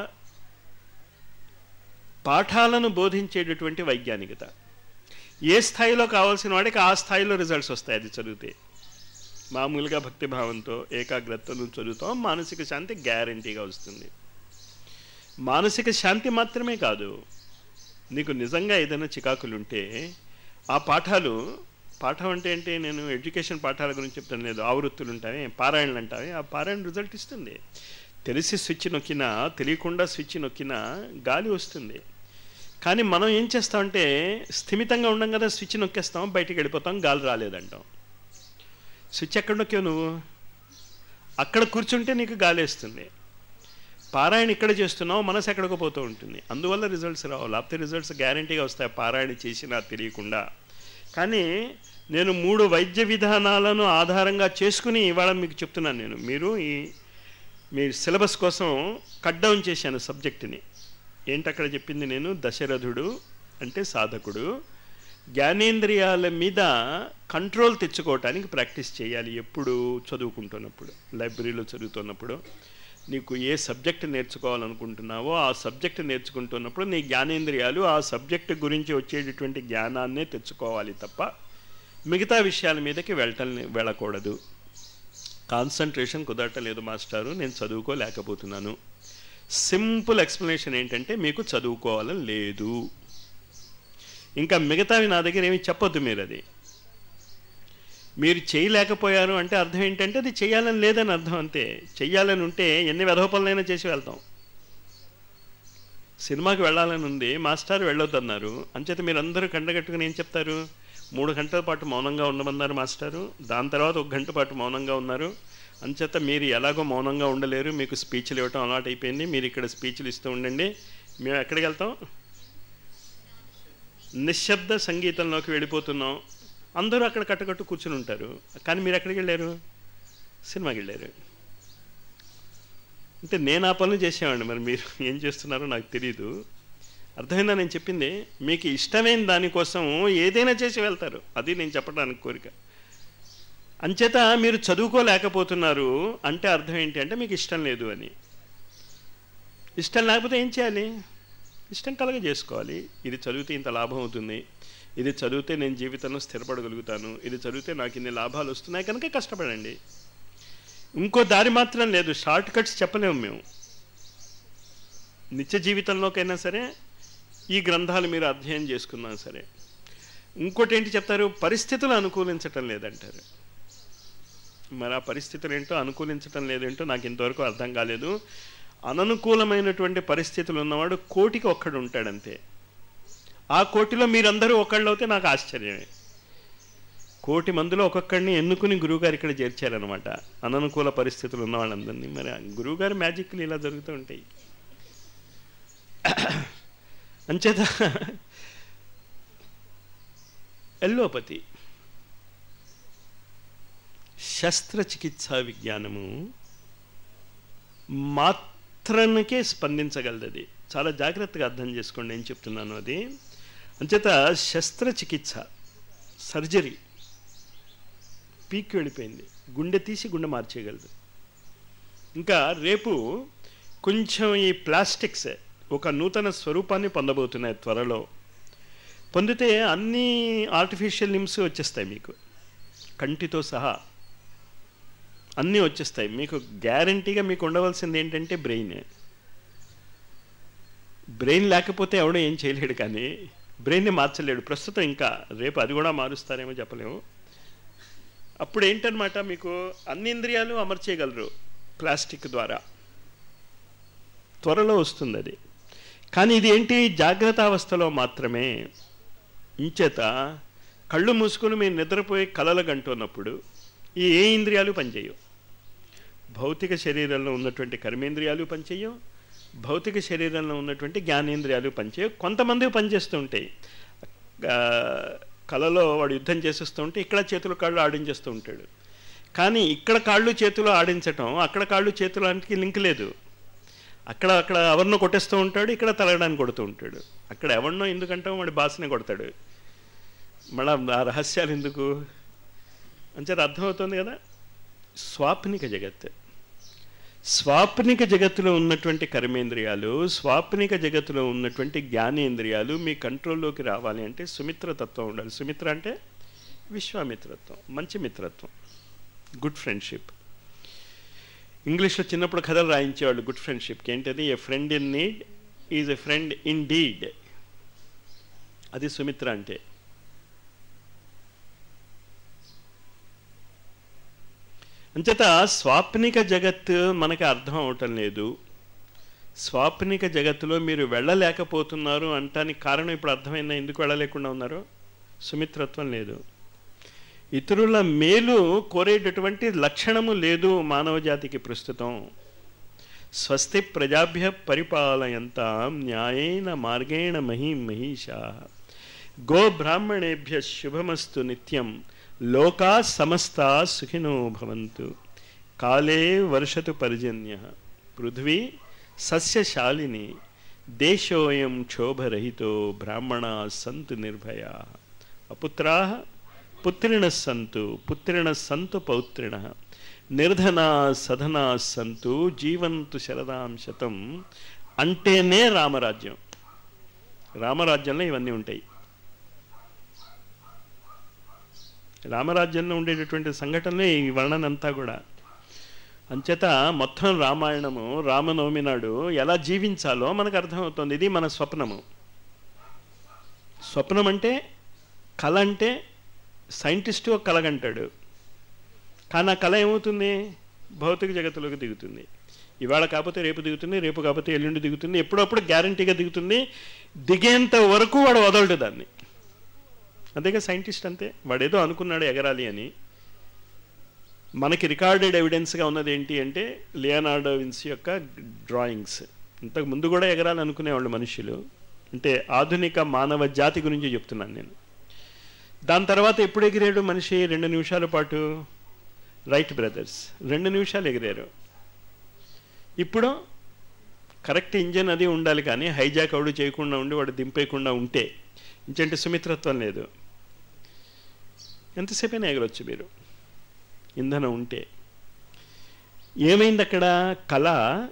పాఠాలను బోధించేటటువంటి వైజ్ఞానికత ఏ స్థాయిలో కావాల్సిన వాడికి ఆ స్థాయిలో రిజల్ట్స్ వస్తాయి అది చదివితే మామూలుగా భక్తిభావంతో ఏకాగ్రతను చదువుతాం మానసిక శాంతి గ్యారంటీగా వస్తుంది మానసిక శాంతి మాత్రమే కాదు నీకు నిజంగా ఏదైనా చికాకులు ఉంటే ఆ పాఠాలు పాఠం అంటే ఏంటి నేను ఎడ్యుకేషన్ పాఠాల గురించి చెప్తాను లేదు ఆవృత్తులు ఉంటాయి పారాయణలు అంటావి ఆ పారాయణ రిజల్ట్ ఇస్తుంది తెలిసి స్విచ్ నొక్కినా తెలియకుండా స్విచ్ నొక్కినా గాలి వస్తుంది కానీ మనం ఏం చేస్తామంటే స్థిమితంగా ఉండం కదా స్విచ్ నొక్కేస్తాం బయటికి వెళ్ళిపోతాం గాలి రాలేదంటాం స్విచ్ ఎక్కడ నొక్కావు నువ్వు అక్కడ కూర్చుంటే నీకు గాలి వేస్తుంది పారాయణ ఇక్కడ చేస్తున్నావు మనసు ఎక్కడికి పోతూ ఉంటుంది అందువల్ల రిజల్ట్స్ రావు లేకపోతే రిజల్ట్స్ గ్యారంటీగా వస్తాయి పారాయణ చేసినా తెలియకుండా కానీ నేను మూడు వైద్య విధానాలను ఆధారంగా చేసుకుని ఇవాళ మీకు చెప్తున్నాను నేను మీరు ఈ మీ సిలబస్ కోసం కట్ డౌన్ చేశాను సబ్జెక్టుని ఏంటి అక్కడ చెప్పింది నేను దశరథుడు అంటే సాధకుడు జ్ఞానేంద్రియాల మీద కంట్రోల్ తెచ్చుకోవటానికి ప్రాక్టీస్ చేయాలి ఎప్పుడు చదువుకుంటున్నప్పుడు లైబ్రరీలో చదువుతున్నప్పుడు నీకు ఏ సబ్జెక్ట్ నేర్చుకోవాలనుకుంటున్నావో ఆ సబ్జెక్ట్ నేర్చుకుంటున్నప్పుడు నీ జ్ఞానేంద్రియాలు ఆ సబ్జెక్ట్ గురించి వచ్చేటటువంటి జ్ఞానాన్నే తెచ్చుకోవాలి తప్ప మిగతా విషయాల మీదకి వెళ్ళటం వెళ్ళకూడదు కాన్సన్ట్రేషన్ కుదరటలేదు మాస్టారు నేను చదువుకోలేకపోతున్నాను సింపుల్ ఎక్స్ప్లెనేషన్ ఏంటంటే మీకు చదువుకోవాలని లేదు ఇంకా మిగతావి నా దగ్గర ఏమి చెప్పొద్దు మీరు అది మీరు చేయలేకపోయారు అంటే అర్థం ఏంటంటే అది చేయాలని లేదని అర్థం అంతే చెయ్యాలని ఉంటే ఎన్ని వెధోపలనైనా చేసి వెళ్తాం సినిమాకి వెళ్ళాలని ఉంది మాస్టర్ వెళ్ళొద్దన్నారు అంచేత మీరందరూ కండగట్టుకుని ఏం చెప్తారు మూడు గంటల పాటు మౌనంగా ఉండమన్నారు మాస్టారు దాని తర్వాత ఒక గంట పాటు మౌనంగా ఉన్నారు అంచేత మీరు ఎలాగో మౌనంగా ఉండలేరు మీకు స్పీచ్లు ఇవ్వటం అలవాటు అయిపోయింది మీరు ఇక్కడ స్పీచ్లు ఇస్తూ ఉండండి మేము ఎక్కడికి వెళ్తాం నిశ్శబ్ద సంగీతంలోకి వెళ్ళిపోతున్నాం అందరూ అక్కడ కట్టకట్టు కూర్చుని ఉంటారు కానీ మీరు ఎక్కడికి వెళ్ళారు సినిమాకి వెళ్ళారు అంటే నేను ఆ పనులు చేసేవాడిని మరి మీరు ఏం చేస్తున్నారో నాకు తెలియదు అర్థమైందా నేను చెప్పింది మీకు ఇష్టమైన దానికోసం ఏదైనా చేసి వెళ్తారు అది నేను చెప్పడానికి కోరిక అంచేత మీరు చదువుకోలేకపోతున్నారు అంటే అర్థం ఏంటి అంటే మీకు ఇష్టం లేదు అని ఇష్టం లేకపోతే ఏం చేయాలి ఇష్టం కలగ చేసుకోవాలి ఇది చదివితే ఇంత లాభం అవుతుంది ఇది చదివితే నేను జీవితంలో స్థిరపడగలుగుతాను ఇది చదివితే నాకు ఇన్ని లాభాలు వస్తున్నాయి కనుక కష్టపడండి ఇంకో దారి మాత్రం లేదు షార్ట్ కట్స్ చెప్పలేము మేము నిత్య జీవితంలోకైనా సరే ఈ గ్రంథాలు మీరు అధ్యయనం చేసుకున్నా సరే ఇంకోటి ఏంటి చెప్తారు పరిస్థితులు అనుకూలించటం లేదంటారు మరి ఆ పరిస్థితులు ఏంటో అనుకూలించటం లేదేంటో నాకు ఇంతవరకు అర్థం కాలేదు అననుకూలమైనటువంటి పరిస్థితులు ఉన్నవాడు కోటికి ఒక్కడు ఉంటాడంతే ఆ కోటిలో మీరందరూ ఒకళ్ళు అయితే నాకు ఆశ్చర్యమే కోటి మందిలో ఒక్కొక్కడిని ఎన్నుకుని గురువుగారు ఇక్కడ చేర్చారనమాట అననుకూల పరిస్థితులు ఉన్న వాళ్ళందరినీ మరి గురువుగారి మ్యాజిక్లు ఇలా జరుగుతూ ఉంటాయి అంచేత ఎల్లోపతి శస్త్రచికిత్సా విజ్ఞానము మాత్రనకే స్పందించగలదు అది చాలా జాగ్రత్తగా అర్థం చేసుకోండి ఏం చెప్తున్నాను అది అంచేత శస్త్రచికిత్స సర్జరీ పీక్కి వెళ్ళిపోయింది గుండె తీసి గుండె మార్చేయగలదు ఇంకా రేపు కొంచెం ఈ ప్లాస్టిక్స్ ఒక నూతన స్వరూపాన్ని పొందబోతున్నాయి త్వరలో పొందితే అన్ని ఆర్టిఫిషియల్ లిమ్స్ వచ్చేస్తాయి మీకు కంటితో సహా అన్నీ వచ్చేస్తాయి మీకు గ్యారంటీగా మీకు ఉండవలసింది ఏంటంటే బ్రెయిన్ బ్రెయిన్ లేకపోతే ఎవడో ఏం చేయలేడు కానీ బ్రెయిన్ని మార్చలేడు ప్రస్తుతం ఇంకా రేపు అది కూడా మారుస్తారేమో చెప్పలేము అప్పుడు ఏంటనమాట మీకు అన్ని ఇంద్రియాలు అమర్చేయగలరు ప్లాస్టిక్ ద్వారా త్వరలో వస్తుంది అది కానీ ఇది ఏంటి జాగ్రత్త అవస్థలో మాత్రమే ఇంచేత కళ్ళు మూసుకొని మీరు నిద్రపోయి కలలు గంటున్నప్పుడు ఈ ఏ ఇంద్రియాలు పనిచేయవు భౌతిక శరీరంలో ఉన్నటువంటి కర్మేంద్రియాలు పనిచేయవు భౌతిక శరీరంలో ఉన్నటువంటి జ్ఞానేంద్రియాలు పనిచేయవు కొంతమంది పనిచేస్తూ ఉంటాయి కళలో వాడు యుద్ధం చేసేస్తూ ఉంటే ఇక్కడ చేతులు కాళ్ళు ఆడించేస్తూ ఉంటాడు కానీ ఇక్కడ కాళ్ళు చేతులు ఆడించటం అక్కడ కాళ్ళు చేతులానికి లింక్ లేదు అక్కడ అక్కడ ఎవరినో కొట్టేస్తూ ఉంటాడు ఇక్కడ తలగడానికి కొడుతూ ఉంటాడు అక్కడ ఎవరినో ఎందుకంటాం వాడి బాస్నే కొడతాడు మళ్ళా ఆ రహస్యాలు ఎందుకు అంచేది అర్థమవుతుంది కదా స్వాప్నిక జగత్ స్వాప్నిక జగత్తులో ఉన్నటువంటి కర్మేంద్రియాలు స్వాప్నిక జగత్తులో ఉన్నటువంటి జ్ఞానేంద్రియాలు మీ కంట్రోల్లోకి రావాలి అంటే సుమిత్రతత్వం ఉండాలి సుమిత్ర అంటే విశ్వామిత్రత్వం మంచి మిత్రత్వం గుడ్ ఫ్రెండ్షిప్ ఇంగ్లీష్లో చిన్నప్పుడు కథలు రాయించేవాళ్ళు గుడ్ ఫ్రెండ్షిప్కి ఏంటది a friend in need is a friend in deed అది సుమిత్ర అంటే అంచేత స్వాప్నిక జగత్ మనకి అర్థం అవటం లేదు స్వాప్నిక జగత్తులో మీరు వెళ్ళలేకపోతున్నారు అంటానికి కారణం ఇప్పుడు అర్థమైందా ఎందుకు వెళ్ళలేకుండా ఉన్నారు సుమిత్రత్వం లేదు ఇతరుల మేలు కోరేటటువంటి లక్షణము లేదు మానవ జాతికి ప్రస్తుతం స్వస్తి ప్రజాభ్య పరిపాలయంత న్యాయేన మార్గేణ మహీం మహిషా గో బ్రాహ్మణేభ్య శుభమస్తు నిత్యం లోకా సమస్తా సుఖినో భవంతు కాలే వర్షతు పర్జన్య పృథ్వీ సస్యశాలిని దేశోయం క్షోభరహితో బ్రాహ్మణా సంతు నిర్భయా అపుత్రా పుత్రిణ సంతు పుత్రిణ సంతు పౌత్రిణ నిర్ధనా సధనా సంతు జీవంతు శరదాం శతం అంటేనే రామరాజ్యం రామరాజ్యంలో ఇవన్నీ ఉంటాయి రామరాజ్యంలో ఉండేటటువంటి సంఘటనలే ఈ వర్ణన అంతా కూడా అంచేత మొత్తం రామాయణము రామనవమి నాడు ఎలా జీవించాలో మనకు అర్థమవుతుంది ఇది మన స్వప్నము స్వప్నం అంటే కళ అంటే సైంటిస్టు ఒక కలగంటాడు కానీ ఆ కళ ఏమవుతుంది భౌతిక జగత్తులోకి దిగుతుంది ఇవాళ కాకపోతే రేపు దిగుతుంది రేపు కాకపోతే ఎల్లుండి దిగుతుంది ఎప్పుడప్పుడు గ్యారంటీగా దిగుతుంది దిగేంత వరకు వాడు వదలడు దాన్ని అంతేగా సైంటిస్ట్ అంతే వాడేదో అనుకున్నాడు ఎగరాలి అని మనకి రికార్డెడ్ ఎవిడెన్స్గా ఉన్నది ఏంటి అంటే లియనార్డో విన్స్ యొక్క డ్రాయింగ్స్ ఇంతకు ముందు కూడా ఎగరాలి అనుకునేవాళ్ళు మనుషులు అంటే ఆధునిక మానవ జాతి గురించి చెప్తున్నాను నేను దాని తర్వాత ఎప్పుడు ఎగిరాడు మనిషి రెండు నిమిషాల పాటు రైట్ బ్రదర్స్ రెండు నిమిషాలు ఎగిరారు ఇప్పుడు కరెక్ట్ ఇంజన్ అది ఉండాలి కానీ హైజాక్ అవుడు చేయకుండా ఉండి వాడు దింపేయకుండా ఉంటే ఇంకంటే సుమిత్రత్వం లేదు ఎంతసేపైనా ఎగరొచ్చు మీరు ఇంధనం ఉంటే ఏమైంది అక్కడ కళ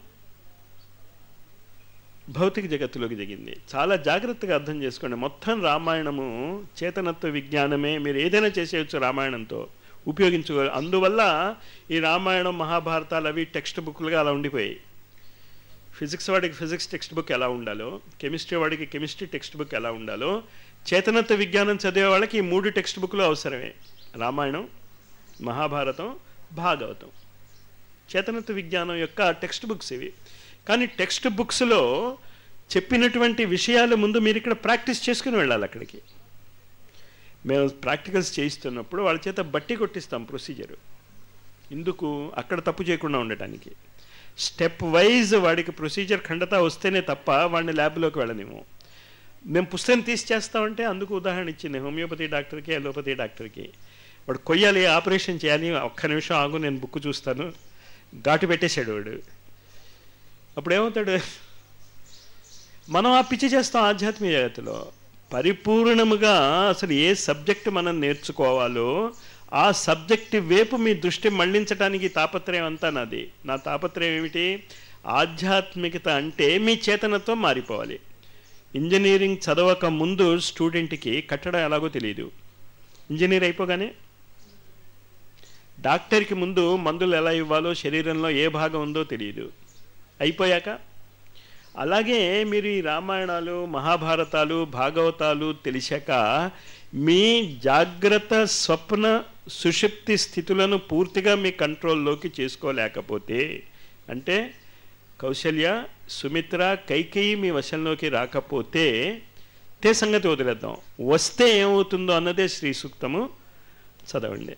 భౌతిక జగత్తులోకి దిగింది చాలా జాగ్రత్తగా అర్థం చేసుకోండి మొత్తం రామాయణము చేతనత్వ విజ్ఞానమే మీరు ఏదైనా చేసేయచ్చు రామాయణంతో ఉపయోగించుకో అందువల్ల ఈ రామాయణం మహాభారతాలు అవి టెక్స్ట్ బుక్లుగా అలా ఉండిపోయాయి ఫిజిక్స్ వాడికి ఫిజిక్స్ టెక్స్ట్ బుక్ ఎలా ఉండాలో కెమిస్ట్రీ వాడికి కెమిస్ట్రీ టెక్స్ట్ బుక్ ఎలా ఉండాలో చేతనత్వ విజ్ఞానం చదివే వాళ్ళకి ఈ మూడు టెక్స్ట్ బుక్లు అవసరమే రామాయణం మహాభారతం భాగవతం చేతనత్వ విజ్ఞానం యొక్క టెక్స్ట్ బుక్స్ ఇవి కానీ టెక్స్ట్ బుక్స్లో చెప్పినటువంటి విషయాల ముందు మీరు ఇక్కడ ప్రాక్టీస్ చేసుకుని వెళ్ళాలి అక్కడికి మేము ప్రాక్టికల్స్ చేయిస్తున్నప్పుడు వాళ్ళ చేత బట్టి కొట్టిస్తాం ప్రొసీజరు ఇందుకు అక్కడ తప్పు చేయకుండా ఉండటానికి స్టెప్ వైజ్ వాడికి ప్రొసీజర్ ఖండత వస్తేనే తప్ప వాడిని ల్యాబ్లోకి వెళ్ళనివ్వం మేము పుస్తకం తీసి చేస్తామంటే అందుకు ఉదాహరణ ఇచ్చింది హోమియోపతి డాక్టర్కి అలోపతి డాక్టర్కి వాడు కొయ్యాలి ఆపరేషన్ చేయాలి ఒక్క నిమిషం ఆగు నేను బుక్ చూస్తాను ఘాటు పెట్టేశాడు వాడు అప్పుడు ఏమవుతాడు మనం ఆ పిచ్చి చేస్తాం ఆధ్యాత్మిక జగత్తులో పరిపూర్ణముగా అసలు ఏ సబ్జెక్ట్ మనం నేర్చుకోవాలో ఆ సబ్జెక్ట్ వైపు మీ దృష్టి మళ్లించడానికి తాపత్రయం అంతా నాది నా తాపత్రయం ఏమిటి ఆధ్యాత్మికత అంటే మీ చేతనత్వం మారిపోవాలి ఇంజనీరింగ్ చదవక ముందు స్టూడెంట్కి కట్టడం ఎలాగో తెలియదు ఇంజనీర్ అయిపోగానే డాక్టర్కి ముందు మందులు ఎలా ఇవ్వాలో శరీరంలో ఏ భాగం ఉందో తెలియదు అయిపోయాక అలాగే మీరు ఈ రామాయణాలు మహాభారతాలు భాగవతాలు తెలిసాక మీ జాగ్రత్త స్వప్న సుషుప్తి స్థితులను పూర్తిగా మీ కంట్రోల్లోకి చేసుకోలేకపోతే అంటే కౌశల్య సుమిత్ర కైకేయి మీ వశంలోకి రాకపోతే తే సంగతి వదిలేద్దాం వస్తే ఏమవుతుందో అన్నదే శ్రీ సూక్తము చదవండి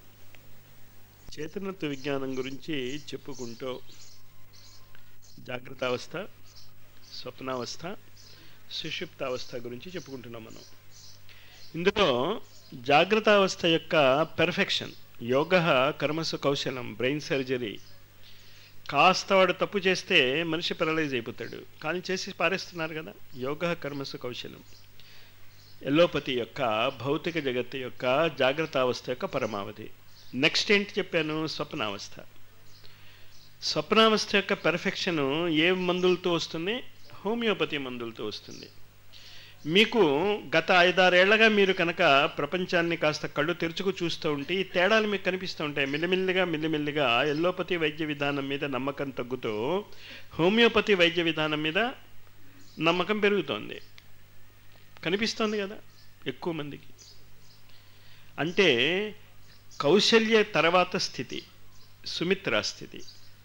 చేతనత్వ విజ్ఞానం గురించి చెప్పుకుంటూ జాగ్రత్త అవస్థ స్వప్నావస్థ సుషుప్తావస్థ గురించి చెప్పుకుంటున్నాం మనం ఇందులో జాగ్రత్త అవస్థ యొక్క పెర్ఫెక్షన్ యోగ కర్మసు కౌశలం బ్రెయిన్ సర్జరీ కాస్త వాడు తప్పు చేస్తే మనిషి పెరలైజ్ అయిపోతాడు కానీ చేసి పారేస్తున్నారు కదా యోగ కర్మసు కౌశలం ఎల్లోపతి యొక్క భౌతిక జగత్తు యొక్క జాగ్రత్త అవస్థ యొక్క పరమావధి నెక్స్ట్ ఏంటి చెప్పాను స్వప్నావస్థ స్వప్నావస్థ యొక్క పెర్ఫెక్షను ఏ మందులతో వస్తుంది హోమియోపతి మందులతో వస్తుంది మీకు గత ఐదారేళ్లగా మీరు కనుక ప్రపంచాన్ని కాస్త కళ్ళు తెరుచుకు చూస్తూ ఉంటే ఈ తేడాలు మీకు కనిపిస్తూ ఉంటాయి మెల్లిమెల్లిగా మెల్లిమెల్లిగా ఎల్లోపతి వైద్య విధానం మీద నమ్మకం తగ్గుతూ హోమియోపతి వైద్య విధానం మీద నమ్మకం పెరుగుతోంది కనిపిస్తోంది కదా ఎక్కువ మందికి అంటే కౌశల్య తర్వాత స్థితి సుమిత్ర స్థితి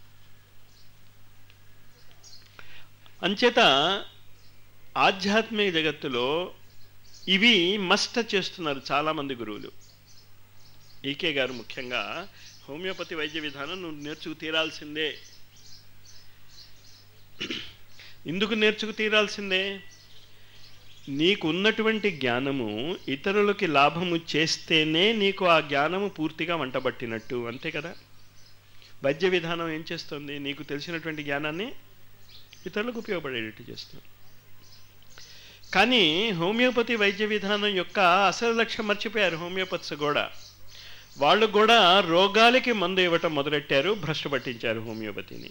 అంచేత ఆధ్యాత్మిక జగత్తులో ఇవి మస్ట్ చేస్తున్నారు చాలామంది గురువులు ఈకే గారు ముఖ్యంగా హోమియోపతి వైద్య విధానం నువ్వు నేర్చుకు తీరాల్సిందే ఎందుకు నేర్చుకు తీరాల్సిందే నీకు ఉన్నటువంటి జ్ఞానము ఇతరులకి లాభము చేస్తేనే నీకు ఆ జ్ఞానము పూర్తిగా వంటబట్టినట్టు అంతే కదా వైద్య విధానం ఏం చేస్తుంది నీకు తెలిసినటువంటి జ్ఞానాన్ని ఇతరులకు ఉపయోగపడేటట్టు చేస్తుంది కానీ హోమియోపతి వైద్య విధానం యొక్క అసలు లక్ష్యం మర్చిపోయారు హోమియోపత్స్ కూడా వాళ్ళు కూడా రోగాలకి మందు ఇవ్వటం మొదలెట్టారు భ్రష్టు పట్టించారు హోమియోపతిని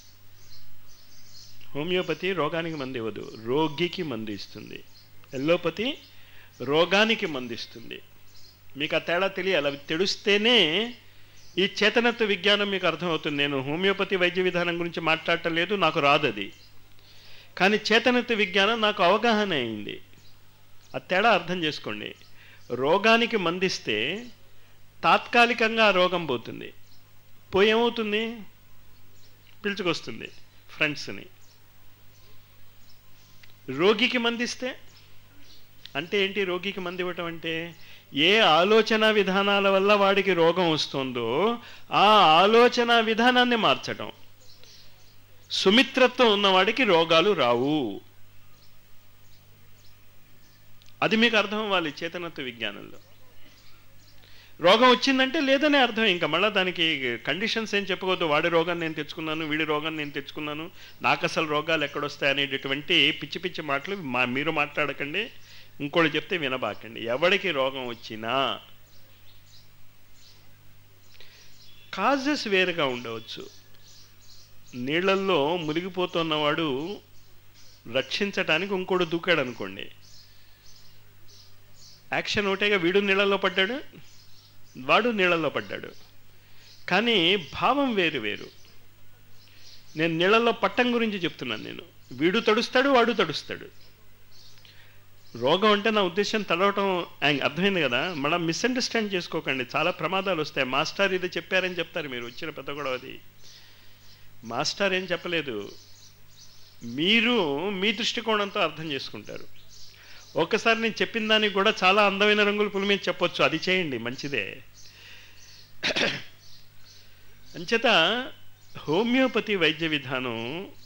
హోమియోపతి రోగానికి మందు ఇవ్వదు రోగికి మందు ఇస్తుంది ఎల్లోపతి రోగానికి మందు ఇస్తుంది మీకు ఆ తేడా తెలియాలి అవి తెలుస్తేనే ఈ చేతనత్వ విజ్ఞానం మీకు అర్థమవుతుంది నేను హోమియోపతి వైద్య విధానం గురించి మాట్లాడటం లేదు నాకు రాదు అది కానీ చేతనత్వ విజ్ఞానం నాకు అవగాహన అయింది ఆ తేడా అర్థం చేసుకోండి రోగానికి మందిస్తే తాత్కాలికంగా ఆ రోగం పోతుంది పోయి ఏమవుతుంది పిలుచుకొస్తుంది ఫ్రెండ్స్ని రోగికి మందిస్తే అంటే ఏంటి రోగికి మంది ఇవ్వటం అంటే ఏ ఆలోచన విధానాల వల్ల వాడికి రోగం వస్తుందో ఆ ఆలోచన విధానాన్ని మార్చటం సుమిత్రత్వం ఉన్నవాడికి రోగాలు రావు అది మీకు అర్థం అవ్వాలి చేతనత్వ విజ్ఞానంలో రోగం వచ్చిందంటే లేదనే అర్థం ఇంకా మళ్ళీ దానికి కండిషన్స్ ఏం చెప్పుకోవద్దు వాడి రోగాన్ని నేను తెచ్చుకున్నాను వీడి రోగాన్ని నేను తెచ్చుకున్నాను నాకు అసలు రోగాలు ఎక్కడొస్తాయి అనేటటువంటి పిచ్చి పిచ్చి మాటలు మా మీరు మాట్లాడకండి ఇంకోటి చెప్తే వినబాకండి ఎవడికి రోగం వచ్చినా కాజెస్ వేరుగా ఉండవచ్చు నీళ్ళల్లో మునిగిపోతున్నవాడు రక్షించటానికి ఇంకోటి దూకాడు అనుకోండి యాక్షన్ ఒకటేగా వీడు నీళ్ళల్లో పడ్డాడు వాడు నీళ్ళల్లో పడ్డాడు కానీ భావం వేరు వేరు నేను నీళ్ళల్లో పట్టం గురించి చెప్తున్నాను నేను వీడు తడుస్తాడు వాడు తడుస్తాడు రోగం అంటే నా ఉద్దేశం తడవటం అర్థమైంది కదా మనం మిస్అండర్స్టాండ్ చేసుకోకండి చాలా ప్రమాదాలు వస్తాయి మాస్టర్ ఇది చెప్పారని చెప్తారు మీరు వచ్చిన పెద్ద గొడవ అది మాస్టర్ ఏం చెప్పలేదు మీరు మీ దృష్టికోణంతో అర్థం చేసుకుంటారు ఒక్కసారి నేను చెప్పిన దానికి కూడా చాలా అందమైన రంగుల పులి మీద చెప్పొచ్చు అది చేయండి మంచిదే అంచేత హోమియోపతి వైద్య విధానం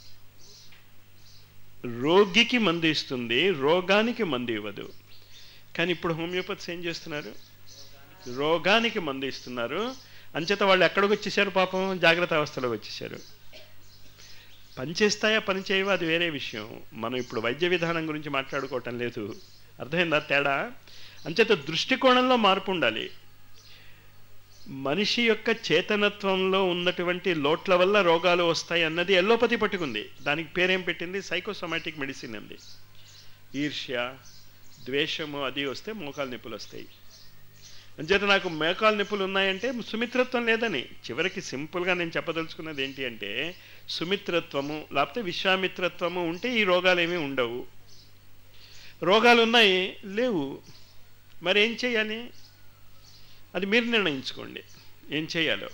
రోగికి మందు ఇస్తుంది రోగానికి మందు ఇవ్వదు కానీ ఇప్పుడు హోమియోపతిస్ ఏం చేస్తున్నారు రోగానికి మందు ఇస్తున్నారు అంచేత వాళ్ళు ఎక్కడికి వచ్చేసారు పాపం జాగ్రత్త అవస్థలోకి వచ్చేసారు పనిచేస్తాయా పని చేయవా అది వేరే విషయం మనం ఇప్పుడు వైద్య విధానం గురించి మాట్లాడుకోవటం లేదు అర్థమైందా తేడా అంచేత దృష్టికోణంలో మార్పు ఉండాలి మనిషి యొక్క చేతనత్వంలో ఉన్నటువంటి లోట్ల వల్ల రోగాలు వస్తాయి అన్నది ఎల్లోపతి పట్టుకుంది దానికి పేరేం పెట్టింది సైకోసొమాటిక్ మెడిసిన్ అంది ఈర్ష్య ద్వేషము అది వస్తే మోకాలు నొప్పులు వస్తాయి అంచేత నాకు మోకాలు నొప్పులు ఉన్నాయంటే సుమిత్రత్వం లేదని చివరికి సింపుల్గా నేను చెప్పదలుచుకున్నది ఏంటి అంటే సుమిత్రత్వము లేకపోతే విశ్వామిత్రత్వము ఉంటే ఈ రోగాలు ఏమీ ఉండవు రోగాలు ఉన్నాయి లేవు మరి ఏం చేయాలి అది మీరు నిర్ణయించుకోండి ఏం చేయాలో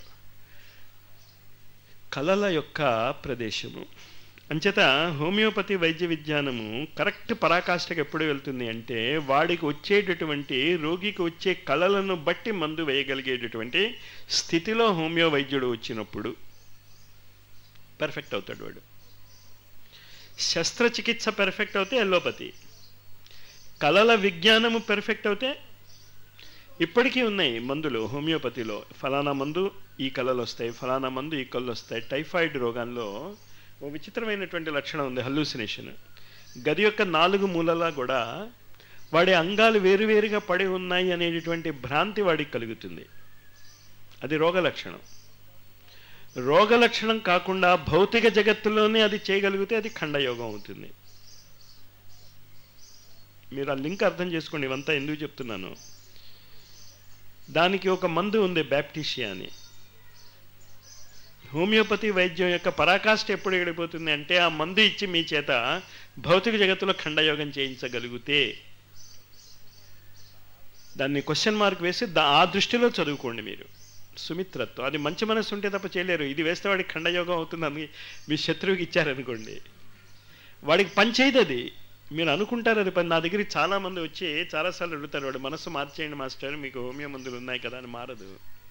కళల యొక్క ప్రదేశము అంచేత హోమియోపతి వైద్య విజ్ఞానము కరెక్ట్ పరాకాష్ఠకు ఎప్పుడు వెళ్తుంది అంటే వాడికి వచ్చేటటువంటి రోగికి వచ్చే కళలను బట్టి మందు వేయగలిగేటటువంటి స్థితిలో హోమియో వైద్యుడు వచ్చినప్పుడు పర్ఫెక్ట్ అవుతాడు వాడు శస్త్రచికిత్స పెర్ఫెక్ట్ అవుతే ఎల్లోపతి కళల విజ్ఞానము పెర్ఫెక్ట్ అవుతే ఇప్పటికీ ఉన్నాయి మందులు హోమియోపతిలో ఫలానా మందు ఈ కళలు వస్తాయి ఫలానా మందు ఈ కళ్ళు వస్తాయి టైఫాయిడ్ రోగాల్లో ఓ విచిత్రమైనటువంటి లక్షణం ఉంది హల్యూసినేషన్ గది యొక్క నాలుగు మూలలా కూడా వాడి అంగాలు వేరువేరుగా పడి ఉన్నాయి అనేటటువంటి భ్రాంతి వాడికి కలుగుతుంది అది రోగ లక్షణం రోగ లక్షణం కాకుండా భౌతిక జగత్తులోనే అది చేయగలిగితే అది ఖండయోగం అవుతుంది మీరు ఆ లింక్ అర్థం చేసుకోండి ఇవంతా ఎందుకు చెప్తున్నాను దానికి ఒక మందు ఉంది బ్యాప్టిషియా అని హోమియోపతి వైద్యం యొక్క పరాకాష్ఠ ఎప్పుడు ఎడిపోతుంది అంటే ఆ మందు ఇచ్చి మీ చేత భౌతిక జగత్తులో ఖండయోగం చేయించగలిగితే దాన్ని క్వశ్చన్ మార్క్ వేసి దా- ఆ దృష్టిలో చదువుకోండి మీరు సుమిత్రత్వం అది మంచి మనసు ఉంటే తప్ప చేయలేరు ఇది వేస్తే వాడికి ఖండయోగం అవుతుందని మీ శత్రువుకి ఇచ్చారనుకోండి వాడికి పని చేయదు అది మీరు అనుకుంటారు అది పని నా దగ్గరికి చాలామంది వచ్చి చాలాసార్లు అడుగుతారు వాడు మనసు మార్చేయండి మాస్టర్ మీకు హోమియో మందులు ఉన్నాయి కదా అని మారదు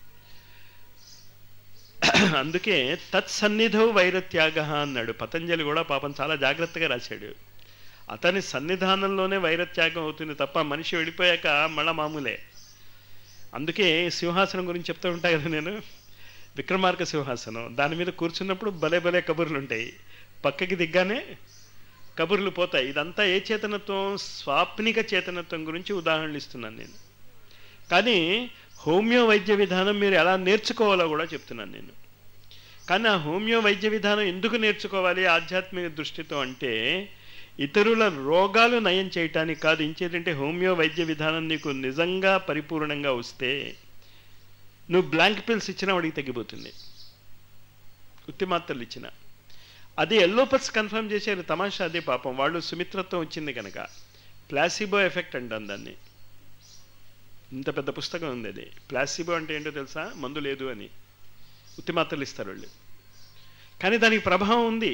అందుకే తత్సన్నిధౌ వైరత్యాగ అన్నాడు పతంజలి కూడా పాపం చాలా జాగ్రత్తగా రాశాడు అతని సన్నిధానంలోనే వైరత్యాగం అవుతుంది తప్ప మనిషి వెళ్ళిపోయాక మళ్ళా మామూలే అందుకే సింహాసనం గురించి చెప్తూ ఉంటా కదా నేను విక్రమార్క సింహాసనం దాని మీద కూర్చున్నప్పుడు భలే భలే కబుర్లు ఉంటాయి పక్కకి దిగ్గానే కబుర్లు పోతాయి ఇదంతా ఏ చేతనత్వం స్వాప్నిక చేతనత్వం గురించి ఉదాహరణలు ఇస్తున్నాను నేను కానీ హోమియో వైద్య విధానం మీరు ఎలా నేర్చుకోవాలో కూడా చెప్తున్నాను నేను కానీ ఆ హోమియో వైద్య విధానం ఎందుకు నేర్చుకోవాలి ఆధ్యాత్మిక దృష్టితో అంటే ఇతరుల రోగాలు నయం చేయటానికి కాదు ఇంకేంటంటే హోమియో వైద్య విధానం నీకు నిజంగా పరిపూర్ణంగా వస్తే నువ్వు బ్లాంక్ పిల్స్ ఇచ్చినా వాడికి తగ్గిపోతుంది ఉత్తి మాత్రలు ఇచ్చిన అది ఎల్లోపస్ కన్ఫర్మ్ చేశారు తమాషా అదే పాపం వాళ్ళు సుమిత్రత్వం వచ్చింది కనుక ప్లాసిబో ఎఫెక్ట్ అంటాం దాన్ని ఇంత పెద్ద పుస్తకం ఉంది అది ప్లాసిబో అంటే ఏంటో తెలుసా మందు లేదు అని ఉత్తి మాత్రలు ఇస్తారు వాళ్ళు కానీ దానికి ప్రభావం ఉంది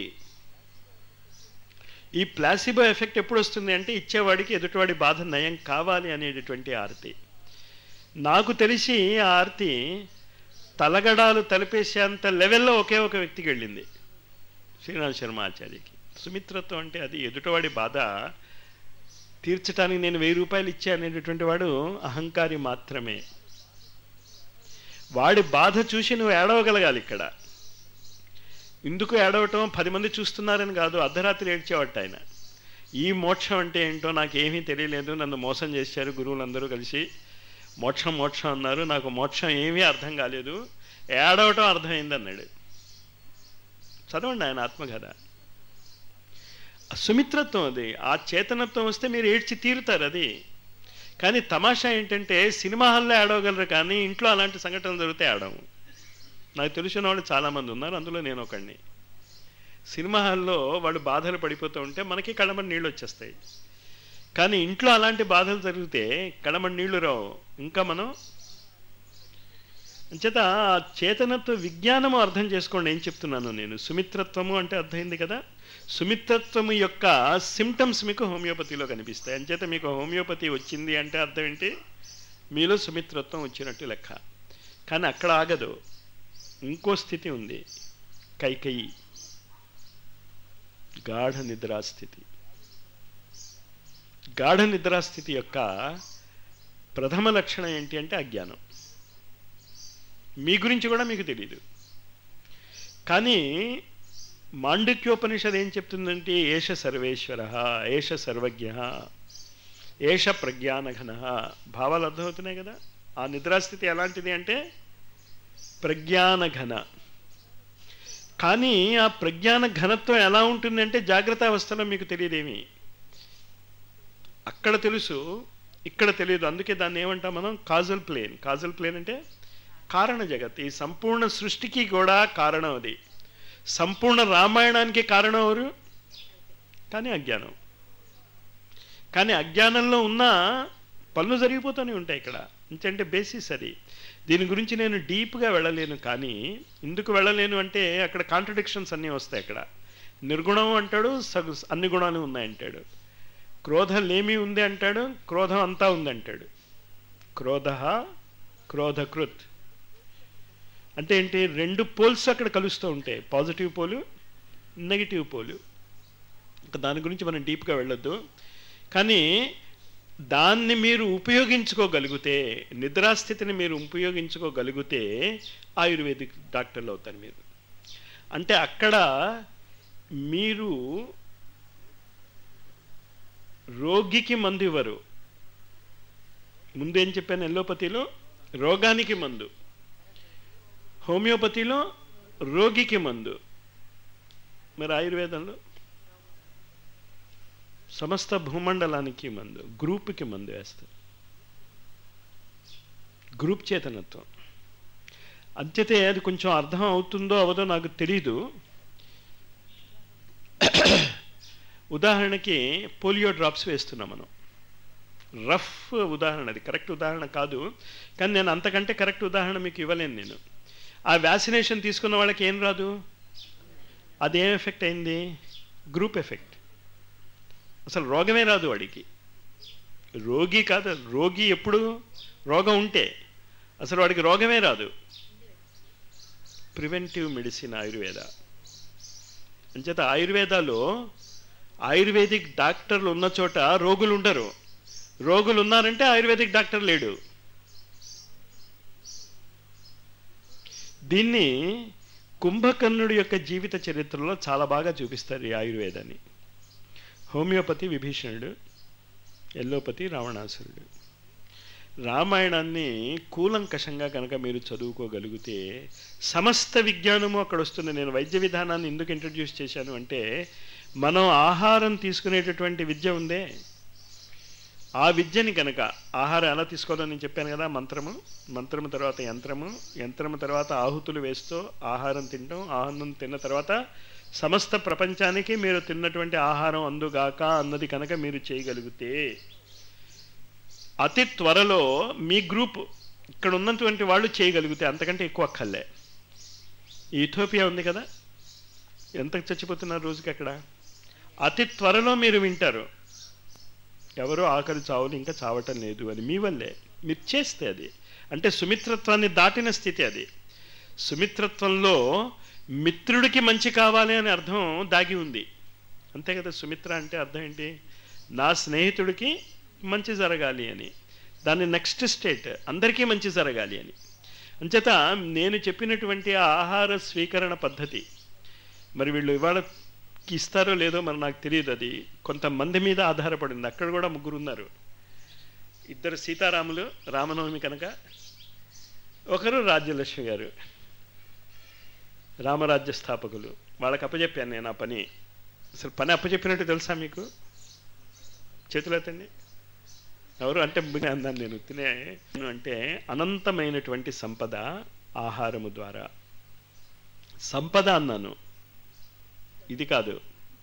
ఈ ప్లాసిబో ఎఫెక్ట్ ఎప్పుడు వస్తుంది అంటే ఇచ్చేవాడికి ఎదుటివాడి బాధ నయం కావాలి అనేటటువంటి ఆర్తి నాకు తెలిసి ఆ ఆర్తి తలగడాలు తలిపేసేంత లెవెల్లో ఒకే ఒక వ్యక్తికి వెళ్ళింది శ్రీనాథ్ శర్మ ఆచార్యకి సుమిత్రత్వం అంటే అది ఎదుటివాడి బాధ తీర్చడానికి నేను వెయ్యి రూపాయలు ఇచ్చా అనేటటువంటి వాడు అహంకారి మాత్రమే వాడి బాధ చూసి నువ్వు ఏడవగలగాలి ఇక్కడ ఎందుకు ఏడవటం పది మంది చూస్తున్నారని కాదు అర్ధరాత్రి ఏడ్చేవాట ఆయన ఈ మోక్షం అంటే ఏంటో నాకు ఏమీ తెలియలేదు నన్ను మోసం చేశారు గురువులందరూ కలిసి మోక్షం మోక్షం అన్నారు నాకు మోక్షం ఏమీ అర్థం కాలేదు ఏడవటం అర్థమైంది అన్నాడు చదవండి ఆయన ఆత్మకథ ఆ సుమిత్రత్వం అది ఆ చేతనత్వం వస్తే మీరు ఏడ్చి తీరుతారు అది కానీ తమాషా ఏంటంటే సినిమా హాల్లో ఏడవగలరు కానీ ఇంట్లో అలాంటి సంఘటనలు జరిగితే ఏడము నాకు తెలిసిన వాళ్ళు చాలామంది ఉన్నారు అందులో నేను ఒకడిని సినిమా హాల్లో వాళ్ళు బాధలు పడిపోతూ ఉంటే మనకి కళ్ళమని నీళ్ళు వచ్చేస్తాయి కానీ ఇంట్లో అలాంటి బాధలు జరిగితే కళ్ళమని నీళ్లు రావు ఇంకా మనం అంచేత ఆ చేతనత్వ విజ్ఞానము అర్థం చేసుకోండి ఏం చెప్తున్నాను నేను సుమిత్రత్వము అంటే అర్థమైంది కదా సుమిత్రత్వము యొక్క సిమ్టమ్స్ మీకు హోమియోపతిలో కనిపిస్తాయి అంచేత మీకు హోమియోపతి వచ్చింది అంటే అర్థం ఏంటి మీలో సుమిత్రత్వం వచ్చినట్టు లెక్క కానీ అక్కడ ఆగదు ఇంకో స్థితి ఉంది కైకయి గాఢ నిద్రాస్థితి గాఢ నిద్రాస్థితి యొక్క ప్రథమ లక్షణం ఏంటి అంటే అజ్ఞానం మీ గురించి కూడా మీకు తెలియదు కానీ మాండుక్యోపనిషద్ ఏం చెప్తుందంటే ఏష సర్వేశ్వర ఏష సర్వజ్ఞ ఏష ప్రజ్ఞానఘన భావాలు అర్థమవుతున్నాయి కదా ఆ నిద్రాస్థితి ఎలాంటిది అంటే ప్రజ్ఞానఘన కానీ ఆ ప్రజ్ఞాన ఘనత్వం ఎలా ఉంటుందంటే జాగ్రత్త అవస్థలో మీకు తెలియదేమి అక్కడ తెలుసు ఇక్కడ తెలియదు అందుకే దాన్ని ఏమంటాం మనం కాజల్ ప్లేన్ కాజల్ ప్లేన్ అంటే కారణ జగత్ ఈ సంపూర్ణ సృష్టికి కూడా కారణం అది సంపూర్ణ రామాయణానికి కారణం ఎవరు కానీ అజ్ఞానం కానీ అజ్ఞానంలో ఉన్న పనులు జరిగిపోతూనే ఉంటాయి ఇక్కడ ఎందుకంటే బేసిస్ అది దీని గురించి నేను డీప్గా వెళ్ళలేను కానీ ఎందుకు వెళ్ళలేను అంటే అక్కడ కాంట్రడిక్షన్స్ అన్నీ వస్తాయి అక్కడ నిర్గుణం అంటాడు సగు అన్ని గుణాలు ఉన్నాయంటాడు క్రోధం లేమి ఉంది అంటాడు క్రోధం అంతా ఉంది అంటాడు క్రోధ క్రోధకృత్ అంటే ఏంటి రెండు పోల్స్ అక్కడ కలుస్తూ ఉంటాయి పాజిటివ్ పోలు నెగిటివ్ పోలు ఇంకా దాని గురించి మనం డీప్గా వెళ్ళొద్దు కానీ దాన్ని మీరు ఉపయోగించుకోగలిగితే నిద్రాస్థితిని మీరు ఉపయోగించుకోగలిగితే ఆయుర్వేదిక్ డాక్టర్లు అవుతారు మీరు అంటే అక్కడ మీరు రోగికి మందు ఇవ్వరు ముందేం చెప్పాను ఎల్లోపతిలో రోగానికి మందు హోమియోపతిలో రోగికి మందు మరి ఆయుర్వేదంలో సమస్త భూమండలానికి మందు గ్రూప్కి మందు వేస్తారు గ్రూప్ చేతనత్వం అంతతే అది కొంచెం అర్థం అవుతుందో అవదో నాకు తెలీదు ఉదాహరణకి పోలియో డ్రాప్స్ వేస్తున్నాం మనం రఫ్ ఉదాహరణ అది కరెక్ట్ ఉదాహరణ కాదు కానీ నేను అంతకంటే కరెక్ట్ ఉదాహరణ మీకు ఇవ్వలేను నేను ఆ వ్యాక్సినేషన్ తీసుకున్న వాళ్ళకి ఏం రాదు అదేం ఎఫెక్ట్ అయింది గ్రూప్ ఎఫెక్ట్ అసలు రోగమే రాదు వాడికి రోగి కాదు రోగి ఎప్పుడు రోగం ఉంటే అసలు వాడికి రోగమే రాదు ప్రివెంటివ్ మెడిసిన్ ఆయుర్వేద అంచేత ఆయుర్వేదాలో ఆయుర్వేదిక్ డాక్టర్లు ఉన్న చోట రోగులు ఉండరు రోగులు ఉన్నారంటే ఆయుర్వేదిక్ డాక్టర్ లేడు దీన్ని కుంభకర్ణుడి యొక్క జీవిత చరిత్రలో చాలా బాగా చూపిస్తారు ఈ ఆయుర్వేదాన్ని హోమియోపతి విభీషణుడు ఎల్లోపతి రావణాసురుడు రామాయణాన్ని కూలంకషంగా కనుక మీరు చదువుకోగలిగితే సమస్త విజ్ఞానము అక్కడ వస్తుంది నేను వైద్య విధానాన్ని ఎందుకు ఇంట్రడ్యూస్ చేశాను అంటే మనం ఆహారం తీసుకునేటటువంటి విద్య ఉందే ఆ విద్యని కనుక ఆహారం ఎలా తీసుకోవాలో నేను చెప్పాను కదా మంత్రము మంత్రము తర్వాత యంత్రము యంత్రము తర్వాత ఆహుతులు వేస్తూ ఆహారం తినడం ఆహారం తిన్న తర్వాత సమస్త ప్రపంచానికి మీరు తిన్నటువంటి ఆహారం అందుగాక అన్నది కనుక మీరు చేయగలిగితే అతి త్వరలో మీ గ్రూప్ ఇక్కడ ఉన్నటువంటి వాళ్ళు చేయగలిగితే అంతకంటే ఎక్కువ అక్కర్లే ఈ ఇథోపియా ఉంది కదా ఎంత చచ్చిపోతున్నారు రోజుకి అక్కడ అతి త్వరలో మీరు వింటారు ఎవరో ఆకలి చావులు ఇంకా చావటం లేదు అని మీ వల్లే మీరు చేస్తే అది అంటే సుమిత్రత్వాన్ని దాటిన స్థితి అది సుమిత్రత్వంలో మిత్రుడికి మంచి కావాలి అని అర్థం దాగి ఉంది అంతే కదా సుమిత్ర అంటే అర్థం ఏంటి నా స్నేహితుడికి మంచి జరగాలి అని దాని నెక్స్ట్ స్టేట్ అందరికీ మంచి జరగాలి అని అంచేత నేను చెప్పినటువంటి ఆ ఆహార స్వీకరణ పద్ధతి మరి వీళ్ళు ఇవాళకి ఇస్తారో లేదో మరి నాకు తెలియదు అది కొంతమంది మీద ఆధారపడింది అక్కడ కూడా ముగ్గురు ఉన్నారు ఇద్దరు సీతారాములు రామనవమి కనుక ఒకరు రాజ్యలక్ష్మి గారు రామరాజ్య స్థాపకులు వాళ్ళకి అప్పచెప్పాను నేను ఆ పని అసలు పని అప్పచెప్పినట్టు తెలుసా మీకు చేతులు ఎత్తండి ఎవరు అంటే అన్నాను నేను తినే అంటే అనంతమైనటువంటి సంపద ఆహారము ద్వారా సంపద అన్నాను ఇది కాదు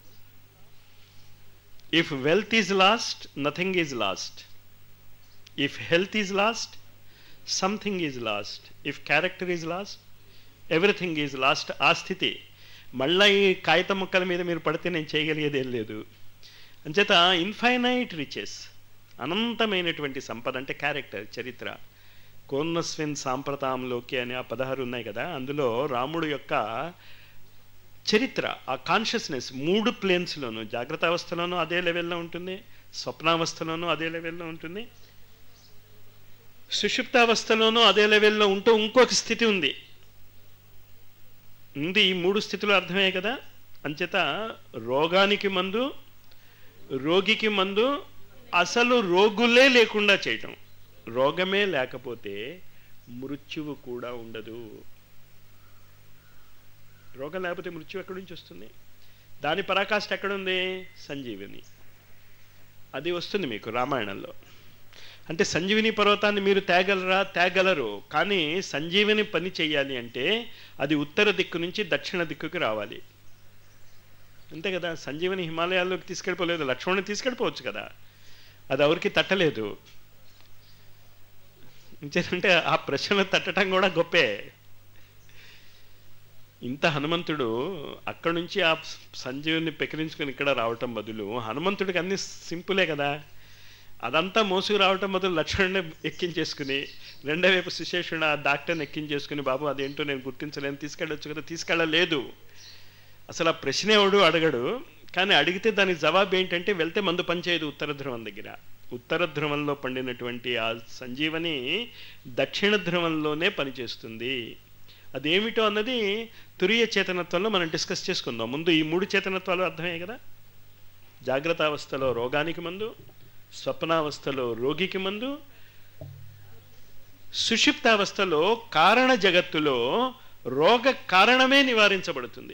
if wealth is lost nothing is lost if health is lost something is lost if character is lost everything is lost ఆ స్థితి మళ్ళీ ఈ కాగితం ముక్కల మీద మీరు పడితే నేను చేయగలిగేది ఏం లేదు అంచేత ఇన్ఫైనైట్ రిచెస్ అనంతమైనటువంటి సంపద అంటే క్యారెక్టర్ చరిత్ర కోన్నస్విన్ సాంప్రదాయంలోకి అని ఆ పదహారు ఉన్నాయి కదా అందులో రాముడు యొక్క చరిత్ర ఆ కాన్షియస్నెస్ మూడు ప్లేన్స్లోనూ జాగ్రత్త అవస్థలోనూ అదే లెవెల్లో ఉంటుంది స్వప్నావస్థలోనూ అదే లెవెల్లో ఉంటుంది సుషుప్తావస్థలోనూ అదే లెవెల్లో ఉంటూ ఇంకొక స్థితి ఉంది ఉంది ఈ మూడు స్థితులు అర్థమే కదా అంచేత రోగానికి మందు రోగికి మందు అసలు రోగులే లేకుండా చేయటం రోగమే లేకపోతే మృత్యువు కూడా ఉండదు రోగం లేకపోతే మృత్యు ఎక్కడి నుంచి వస్తుంది దాని పరాకాష్ఠ ఎక్కడుంది సంజీవిని అది వస్తుంది మీకు రామాయణంలో అంటే సంజీవిని పర్వతాన్ని మీరు తేగలరా తేగలరు కానీ సంజీవిని పని చేయాలి అంటే అది ఉత్తర దిక్కు నుంచి దక్షిణ దిక్కుకి రావాలి అంతే కదా సంజీవని హిమాలయాల్లోకి తీసుకెళ్ళిపోలేదు లక్ష్మణ్ని తీసుకెళ్ళిపోవచ్చు కదా అది ఎవరికి తట్టలేదు ఇంకేంటంటే ఆ ప్రశ్న తట్టడం కూడా గొప్పే ఇంత హనుమంతుడు అక్కడి నుంచి ఆ సంజీవుని పెకిరించుకుని ఇక్కడ రావటం బదులు హనుమంతుడికి అన్ని సింపులే కదా అదంతా మోసుకు రావటం బదులు లక్ష్మణ్ని ఎక్కించేసుకుని రెండో వైపు సుశేషుడు ఆ డాక్టర్ని ఎక్కించేసుకుని బాబు అదేంటో నేను గుర్తించలేను తీసుకెళ్ళొచ్చు కదా తీసుకెళ్ళలేదు అసలు ఆ ప్రశ్న ఎవడు అడగడు కానీ అడిగితే దానికి జవాబు ఏంటంటే వెళ్తే మందు పనిచేయదు ఉత్తర ధ్రువం దగ్గర ఉత్తర ధ్రువంలో పండినటువంటి ఆ సంజీవని దక్షిణ ధ్రువంలోనే పనిచేస్తుంది అదేమిటో అన్నది తురియ చేతనత్వంలో మనం డిస్కస్ చేసుకుందాం ముందు ఈ మూడు చేతనత్వాలు అర్థమే కదా జాగ్రత్త అవస్థలో రోగానికి మందు స్వప్నావస్థలో రోగికి మందు సుషిప్తావస్థలో కారణ జగత్తులో రోగ కారణమే నివారించబడుతుంది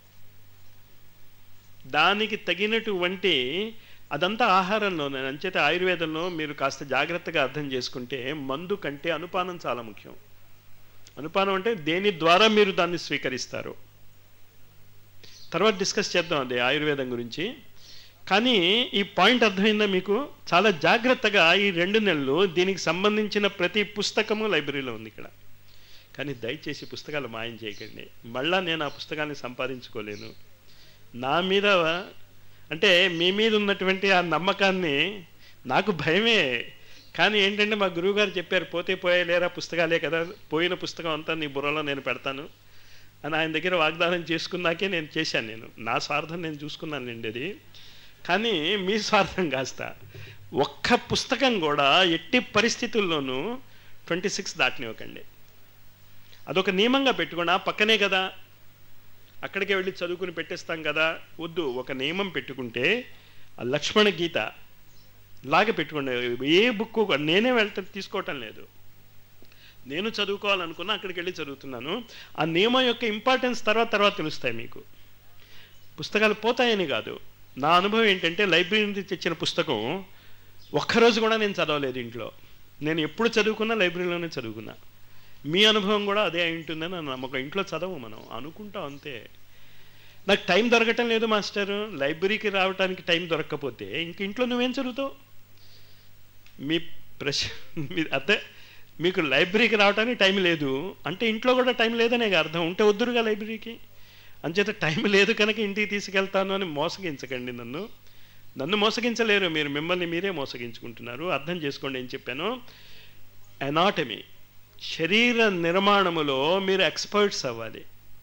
దానికి తగినటువంటి అదంతా ఆహారంలోనే అంచేత ఆయుర్వేదంలో మీరు కాస్త జాగ్రత్తగా అర్థం చేసుకుంటే మందు కంటే అనుపానం చాలా ముఖ్యం అనుపానం అంటే దేని ద్వారా మీరు దాన్ని స్వీకరిస్తారు తర్వాత డిస్కస్ చేద్దాం అది ఆయుర్వేదం గురించి కానీ ఈ పాయింట్ అర్థమైందా మీకు చాలా జాగ్రత్తగా ఈ రెండు నెలలు దీనికి సంబంధించిన ప్రతి పుస్తకము లైబ్రరీలో ఉంది ఇక్కడ కానీ దయచేసి పుస్తకాలు మాయం చేయకండి మళ్ళా నేను ఆ పుస్తకాన్ని సంపాదించుకోలేను నా మీద అంటే మీ మీద ఉన్నటువంటి ఆ నమ్మకాన్ని నాకు భయమే కానీ ఏంటంటే మా గురువుగారు చెప్పారు పోతే పోయే లేరా పుస్తకాలే కదా పోయిన పుస్తకం అంతా నీ బుర్రలో నేను పెడతాను అని ఆయన దగ్గర వాగ్దానం చేసుకున్నాకే నేను చేశాను నేను నా స్వార్థం నేను చూసుకున్నానండి అది కానీ మీ స్వార్థం కాస్త ఒక్క పుస్తకం కూడా ఎట్టి పరిస్థితుల్లోనూ ట్వంటీ సిక్స్ దాటనివ్వకండి అదొక నియమంగా పెట్టుకోండి ఆ పక్కనే కదా అక్కడికే వెళ్ళి చదువుకుని పెట్టేస్తాం కదా వద్దు ఒక నియమం పెట్టుకుంటే ఆ లక్ష్మణ గీత లాగా పెట్టుకోండి ఏ బుక్ నేనే వెళ్తా తీసుకోవటం లేదు నేను చదువుకోవాలనుకున్నా అక్కడికి వెళ్ళి చదువుతున్నాను ఆ నియమం యొక్క ఇంపార్టెన్స్ తర్వాత తర్వాత తెలుస్తాయి మీకు పుస్తకాలు పోతాయని కాదు నా అనుభవం ఏంటంటే లైబ్రరీ నుంచి తెచ్చిన పుస్తకం ఒక్కరోజు కూడా నేను చదవలేదు ఇంట్లో నేను ఎప్పుడు చదువుకున్నా లైబ్రరీలోనే చదువుకున్నా మీ అనుభవం కూడా అదే అయి ఉంటుందని నా నమ్మకం ఇంట్లో చదవు మనం అనుకుంటాం అంతే నాకు టైం దొరకటం లేదు మాస్టర్ లైబ్రరీకి రావడానికి టైం దొరకకపోతే ఇంక ఇంట్లో నువ్వేం చదువుతావు మీ ప్రశ్న మీ అదే మీకు లైబ్రరీకి రావడానికి టైం లేదు అంటే ఇంట్లో కూడా టైం లేదనే అర్థం ఉంటే వద్దురుగా లైబ్రరీకి అంచేత టైం లేదు కనుక ఇంటికి తీసుకెళ్తాను అని మోసగించకండి నన్ను నన్ను మోసగించలేరు మీరు మిమ్మల్ని మీరే మోసగించుకుంటున్నారు అర్థం చేసుకోండి ఏం చెప్పాను ఎనాటమీ శరీర నిర్మాణములో మీరు ఎక్స్పర్ట్స్ అవ్వాలి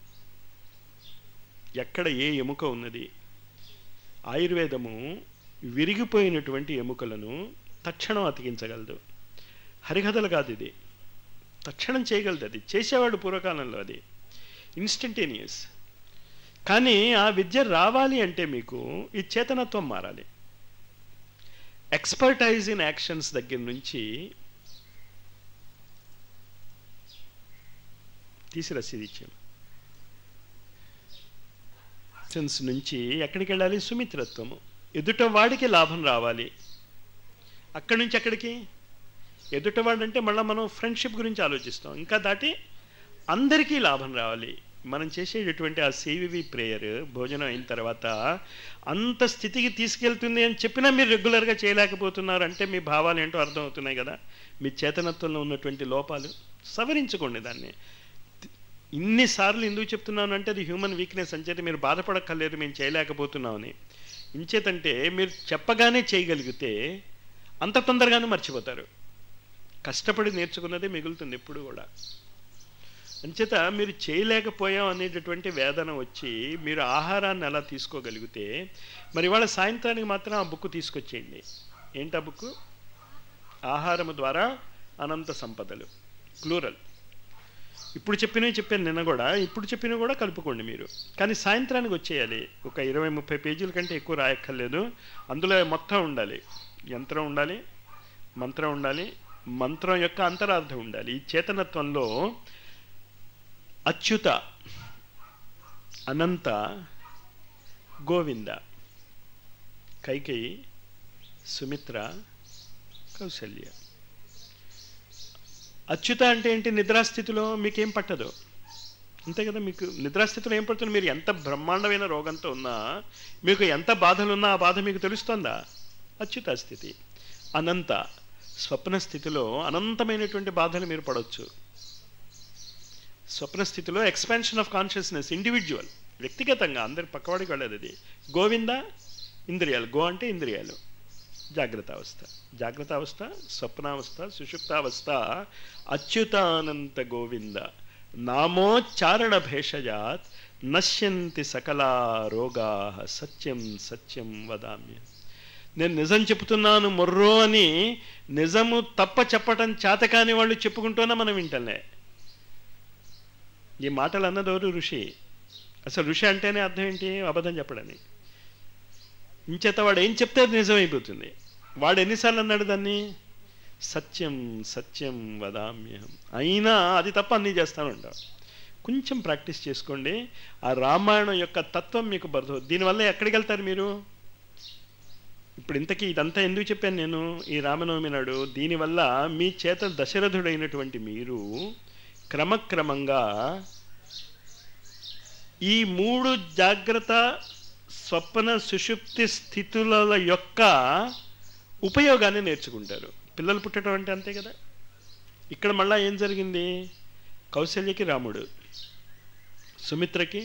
ఎక్కడ ఏ ఎముక ఉన్నది ఆయుర్వేదము విరిగిపోయినటువంటి ఎముకలను తక్షణం అతికించగలదు హరికథలు కాదు ఇది తక్షణం చేయగలదు అది చేసేవాడు పూర్వకాలంలో అది ఇన్స్టంటేనియస్ కానీ ఆ విద్య రావాలి అంటే మీకు ఈ చేతనత్వం మారాలి ఎక్స్పర్టైజ్ ఇన్ యాక్షన్స్ దగ్గర నుంచి తీసి రసీదు ఇచ్చాం సెన్స్ నుంచి ఎక్కడికి వెళ్ళాలి సుమిత్రత్వము ఎదుట వాడికి లాభం రావాలి అక్కడి నుంచి ఎక్కడికి ఎదుటవాడంటే మళ్ళీ మనం ఫ్రెండ్షిప్ గురించి ఆలోచిస్తాం ఇంకా దాటి అందరికీ లాభం రావాలి మనం చేసేటటువంటి ఆ సేవివి ప్రేయర్ భోజనం అయిన తర్వాత అంత స్థితికి తీసుకెళ్తుంది అని చెప్పినా మీరు రెగ్యులర్గా చేయలేకపోతున్నారు అంటే మీ భావాలు ఏంటో అర్థమవుతున్నాయి కదా మీ చేతనత్వంలో ఉన్నటువంటి లోపాలు సవరించుకోండి దాన్ని ఇన్నిసార్లు ఎందుకు చెప్తున్నాను అంటే అది హ్యూమన్ వీక్నెస్ అంచేత మీరు బాధపడక్కర్లేదు మేము చేయలేకపోతున్నామని ఇంచేతంటే మీరు చెప్పగానే చేయగలిగితే అంత తొందరగానే మర్చిపోతారు కష్టపడి నేర్చుకున్నదే మిగులుతుంది ఎప్పుడు కూడా అంచేత మీరు చేయలేకపోయాం అనేటటువంటి వేదన వచ్చి మీరు ఆహారాన్ని ఎలా తీసుకోగలిగితే మరి వాళ్ళ సాయంత్రానికి మాత్రం ఆ బుక్ తీసుకొచ్చేయండి ఏంటి ఆ బుక్ ఆహారము ద్వారా అనంత సంపదలు ప్లూరల్ ఇప్పుడు చెప్పినవి చెప్పాను నిన్న కూడా ఇప్పుడు చెప్పినవి కూడా కలుపుకోండి మీరు కానీ సాయంత్రానికి వచ్చేయాలి ఒక ఇరవై ముప్పై పేజీల కంటే ఎక్కువ రాయక్కర్లేదు అందులో మొత్తం ఉండాలి యంత్రం ఉండాలి మంత్రం ఉండాలి మంత్రం యొక్క అంతరార్థం ఉండాలి ఈ చేతనత్వంలో అచ్యుత అనంత గోవింద కైకేయి సుమిత్ర కౌశల్య అచ్యుత అంటే ఏంటి నిద్రాస్థితిలో మీకేం పట్టదు అంతే కదా మీకు నిద్రాస్థితిలో ఏం పడుతుంది మీరు ఎంత బ్రహ్మాండమైన రోగంతో ఉన్నా మీకు ఎంత బాధలున్నా ఆ బాధ మీకు తెలుస్తుందా అచ్యుత స్థితి అనంత స్వప్న స్థితిలో అనంతమైనటువంటి బాధలు మీరు పడవచ్చు స్వప్న స్థితిలో ఎక్స్పాన్షన్ ఆఫ్ కాన్షియస్నెస్ ఇండివిజువల్ వ్యక్తిగతంగా అందరి పక్కవాడికి వెళ్ళదు అది గోవింద ఇంద్రియాలు గో అంటే ఇంద్రియాలు జాగ్రత్త అవస్థ జాగ్రత్త అవస్థ స్వప్నావస్థ సుషుప్తావస్థ అచ్యుతానంత గోవింద నామోచ్చారణ భేషజాత్ నశ్యంతి సకలా రోగా సత్యం సత్యం వదామ్య నేను నిజం చెప్తున్నాను మొర్రో అని నిజము తప్ప చెప్పటం చేతకాని వాళ్ళు చెప్పుకుంటూనే మనం వింటలే ఈ మాటలు అన్నదెవరు ఋషి అసలు ఋషి అంటేనే అర్థం ఏంటి అబద్ధం చెప్పడని ఇంచేత వాడు ఏం చెప్తే అది నిజమైపోతుంది వాడు ఎన్నిసార్లు అన్నాడు దాన్ని సత్యం సత్యం వదామ్యహం అయినా అది తప్ప అన్నీ చేస్తాను ఉంటాం కొంచెం ప్రాక్టీస్ చేసుకోండి ఆ రామాయణం యొక్క తత్వం మీకు బర్ధ దీనివల్ల ఎక్కడికి వెళ్తారు మీరు ఇప్పుడు ఇంతకీ ఇదంతా ఎందుకు చెప్పాను నేను ఈ రామనవమి నాడు దీనివల్ల మీ చేత దశరథుడైనటువంటి మీరు క్రమక్రమంగా ఈ మూడు జాగ్రత్త స్వప్న సుషుప్తి స్థితుల యొక్క ఉపయోగాన్ని నేర్చుకుంటారు పిల్లలు పుట్టడం అంటే అంతే కదా ఇక్కడ మళ్ళా ఏం జరిగింది కౌశల్యకి రాముడు సుమిత్రకి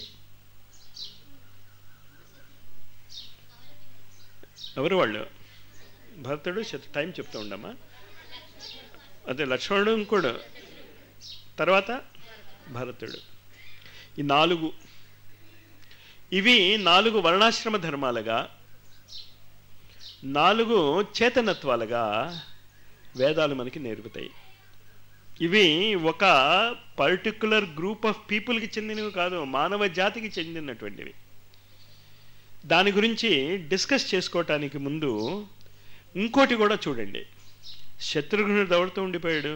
ఎవరు వాళ్ళు భరతుడు శత టైం చెప్తూ ఉండమ్మా అదే లక్ష్మణుడు ఇంకోడు తర్వాత భరతుడు ఈ నాలుగు ఇవి నాలుగు వర్ణాశ్రమ ధర్మాలుగా నాలుగు చేతనత్వాలుగా వేదాలు మనకి నేర్పుతాయి ఇవి ఒక పర్టికులర్ గ్రూప్ ఆఫ్ పీపుల్కి చెందినవి కాదు మానవ జాతికి చెందినటువంటివి దాని గురించి డిస్కస్ చేసుకోవటానికి ముందు ఇంకోటి కూడా చూడండి శత్రుఘ్నుడు ఎవరితో ఉండిపోయాడు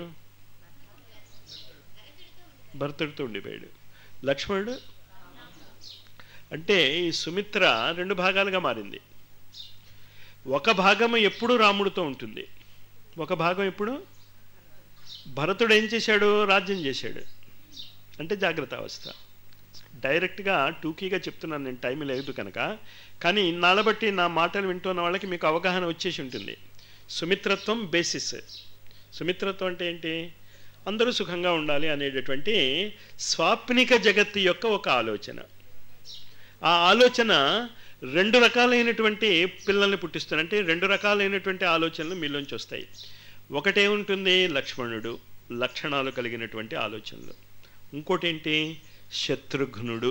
భరతుడితో ఉండిపోయాడు లక్ష్మణుడు అంటే ఈ సుమిత్ర రెండు భాగాలుగా మారింది ఒక భాగం ఎప్పుడు రాముడితో ఉంటుంది ఒక భాగం ఎప్పుడు భరతుడు ఏం చేశాడు రాజ్యం చేశాడు అంటే జాగ్రత్త అవస్థ డైరెక్ట్గా టూకీగా చెప్తున్నాను నేను టైం లేదు కనుక కానీ ఇన్నాళ్ళ బట్టి నా మాటలు వింటున్న వాళ్ళకి మీకు అవగాహన వచ్చేసి ఉంటుంది సుమిత్రత్వం బేసిస్ సుమిత్రత్వం అంటే ఏంటి అందరూ సుఖంగా ఉండాలి అనేటటువంటి స్వాప్నిక జగత్తు యొక్క ఒక ఆలోచన ఆ ఆలోచన రెండు రకాలైనటువంటి పిల్లల్ని పుట్టిస్తుంది అంటే రెండు రకాలైనటువంటి ఆలోచనలు మీలోంచి వస్తాయి ఒకటేముంటుంది లక్ష్మణుడు లక్షణాలు కలిగినటువంటి ఆలోచనలు ఇంకోటి ఏంటి శత్రుఘ్నుడు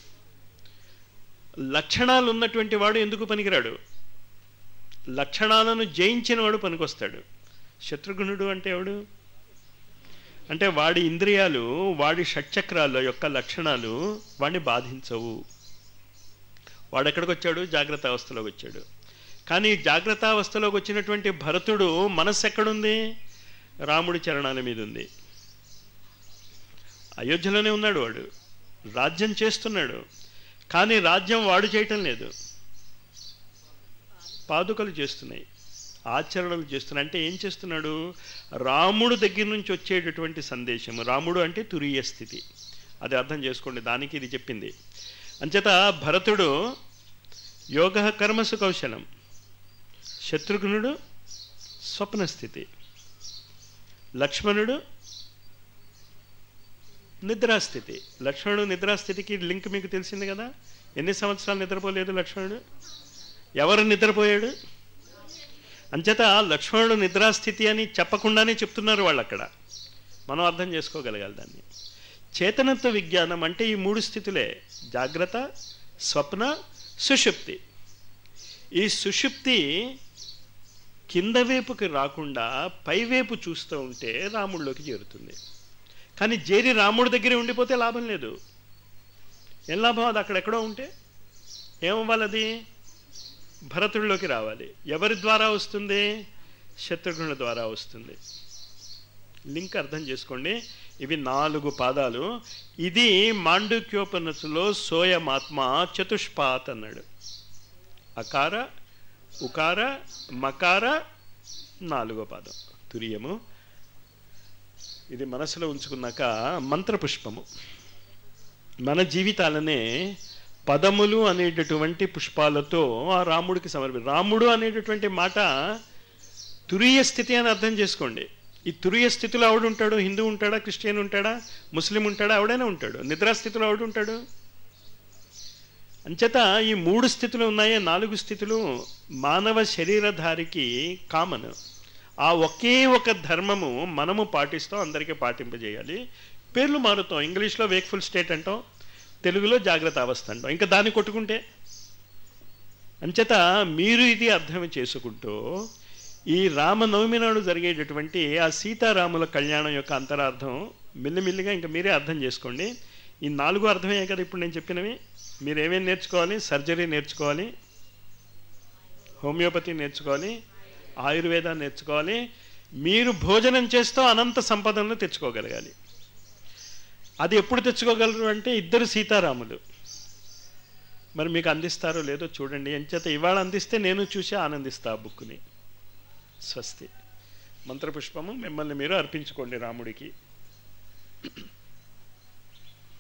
లక్షణాలు ఉన్నటువంటి వాడు ఎందుకు పనికిరాడు లక్షణాలను జయించిన వాడు పనికొస్తాడు శత్రుఘ్నుడు అంటే ఎవడు అంటే వాడి ఇంద్రియాలు వాడి షట్చక్రాల యొక్క లక్షణాలు వాడిని బాధించవు వాడు ఎక్కడికి వచ్చాడు జాగ్రత్త అవస్థలోకి వచ్చాడు కానీ జాగ్రత్త అవస్థలోకి వచ్చినటువంటి భరతుడు మనస్సు ఎక్కడుంది రాముడి చరణాల మీద ఉంది అయోధ్యలోనే ఉన్నాడు వాడు రాజ్యం చేస్తున్నాడు కానీ రాజ్యం వాడు చేయటం లేదు పాదుకలు చేస్తున్నాయి ఆచరణలు చేస్తున్నాయి అంటే ఏం చేస్తున్నాడు రాముడు దగ్గర నుంచి వచ్చేటటువంటి సందేశం రాముడు అంటే తురీయ స్థితి అది అర్థం చేసుకోండి దానికి ఇది చెప్పింది అంచేత భరతుడు యోగ కర్మసు కౌశలం శత్రుఘ్నుడు స్వప్నస్థితి లక్ష్మణుడు నిద్రాస్థితి లక్ష్మణుడు నిద్రాస్థితికి లింక్ మీకు తెలిసింది కదా ఎన్ని సంవత్సరాలు నిద్రపోలేదు లక్ష్మణుడు ఎవరు నిద్రపోయాడు అంచేత లక్ష్మణుడు నిద్రాస్థితి అని చెప్పకుండానే చెప్తున్నారు వాళ్ళు అక్కడ మనం అర్థం చేసుకోగలగాలి దాన్ని చేతనత్వ విజ్ఞానం అంటే ఈ మూడు స్థితులే జాగ్రత్త స్వప్న సుషుప్తి ఈ సుషుప్తి కింద వైపుకి రాకుండా పైవైపు చూస్తూ ఉంటే రాముడిలోకి చేరుతుంది కానీ చేరి రాముడి దగ్గరే ఉండిపోతే లాభం లేదు ఏం లాభం అది అక్కడెక్కడో ఉంటే ఏమవ్వాలి అది భరతుడిలోకి రావాలి ఎవరి ద్వారా వస్తుంది శత్రుఘ్నుల ద్వారా వస్తుంది లింక్ అర్థం చేసుకోండి ఇవి నాలుగు పాదాలు ఇది మాండుక్యోపనిషత్తులో సోయమాత్మ చతుష్పాత్ అన్నాడు అకార ఉకార మకార నాలుగో పాదం తురియము ఇది మనసులో ఉంచుకున్నాక మంత్రపుష్పము మన జీవితాలనే పదములు అనేటటువంటి పుష్పాలతో ఆ రాముడికి సమర్పి రాముడు అనేటటువంటి మాట తురీయ స్థితి అని అర్థం చేసుకోండి ఈ తురీయ స్థితిలో ఆవిడ ఉంటాడు హిందూ ఉంటాడా క్రిస్టియన్ ఉంటాడా ముస్లిం ఉంటాడా ఆవిడైనా ఉంటాడు నిద్రాస్థితిలో ఆవిడ ఉంటాడు అంచేత ఈ మూడు స్థితులు ఉన్నాయే నాలుగు స్థితులు మానవ శరీరధారికి కామన్ ఆ ఒకే ఒక ధర్మము మనము పాటిస్తాం అందరికీ పాటింపజేయాలి పేర్లు మారుతాం ఇంగ్లీష్లో వేక్ఫుల్ స్టేట్ అంటాం తెలుగులో జాగ్రత్త అవస్థ అంటాం ఇంకా దాన్ని కొట్టుకుంటే అంచేత మీరు ఇది అర్థం చేసుకుంటూ ఈ రామనవమి నాడు జరిగేటటువంటి ఆ సీతారాముల కళ్యాణం యొక్క అంతరార్థం మెల్లిమెల్లిగా ఇంకా మీరే అర్థం చేసుకోండి ఈ నాలుగు అర్థమయ్యాయి కదా ఇప్పుడు నేను చెప్పినవి మీరు ఏమేమి నేర్చుకోవాలి సర్జరీ నేర్చుకోవాలి హోమియోపతి నేర్చుకోవాలి ఆయుర్వేద నేర్చుకోవాలి మీరు భోజనం చేస్తూ అనంత సంపదలను తెచ్చుకోగలగాలి అది ఎప్పుడు తెచ్చుకోగలరు అంటే ఇద్దరు సీతారాములు మరి మీకు అందిస్తారో లేదో చూడండి ఎంచేత ఇవాళ అందిస్తే నేను చూసి ఆనందిస్తా ఆ బుక్ని స్వస్తి మంత్రపుష్పము మిమ్మల్ని మీరు అర్పించుకోండి రాముడికి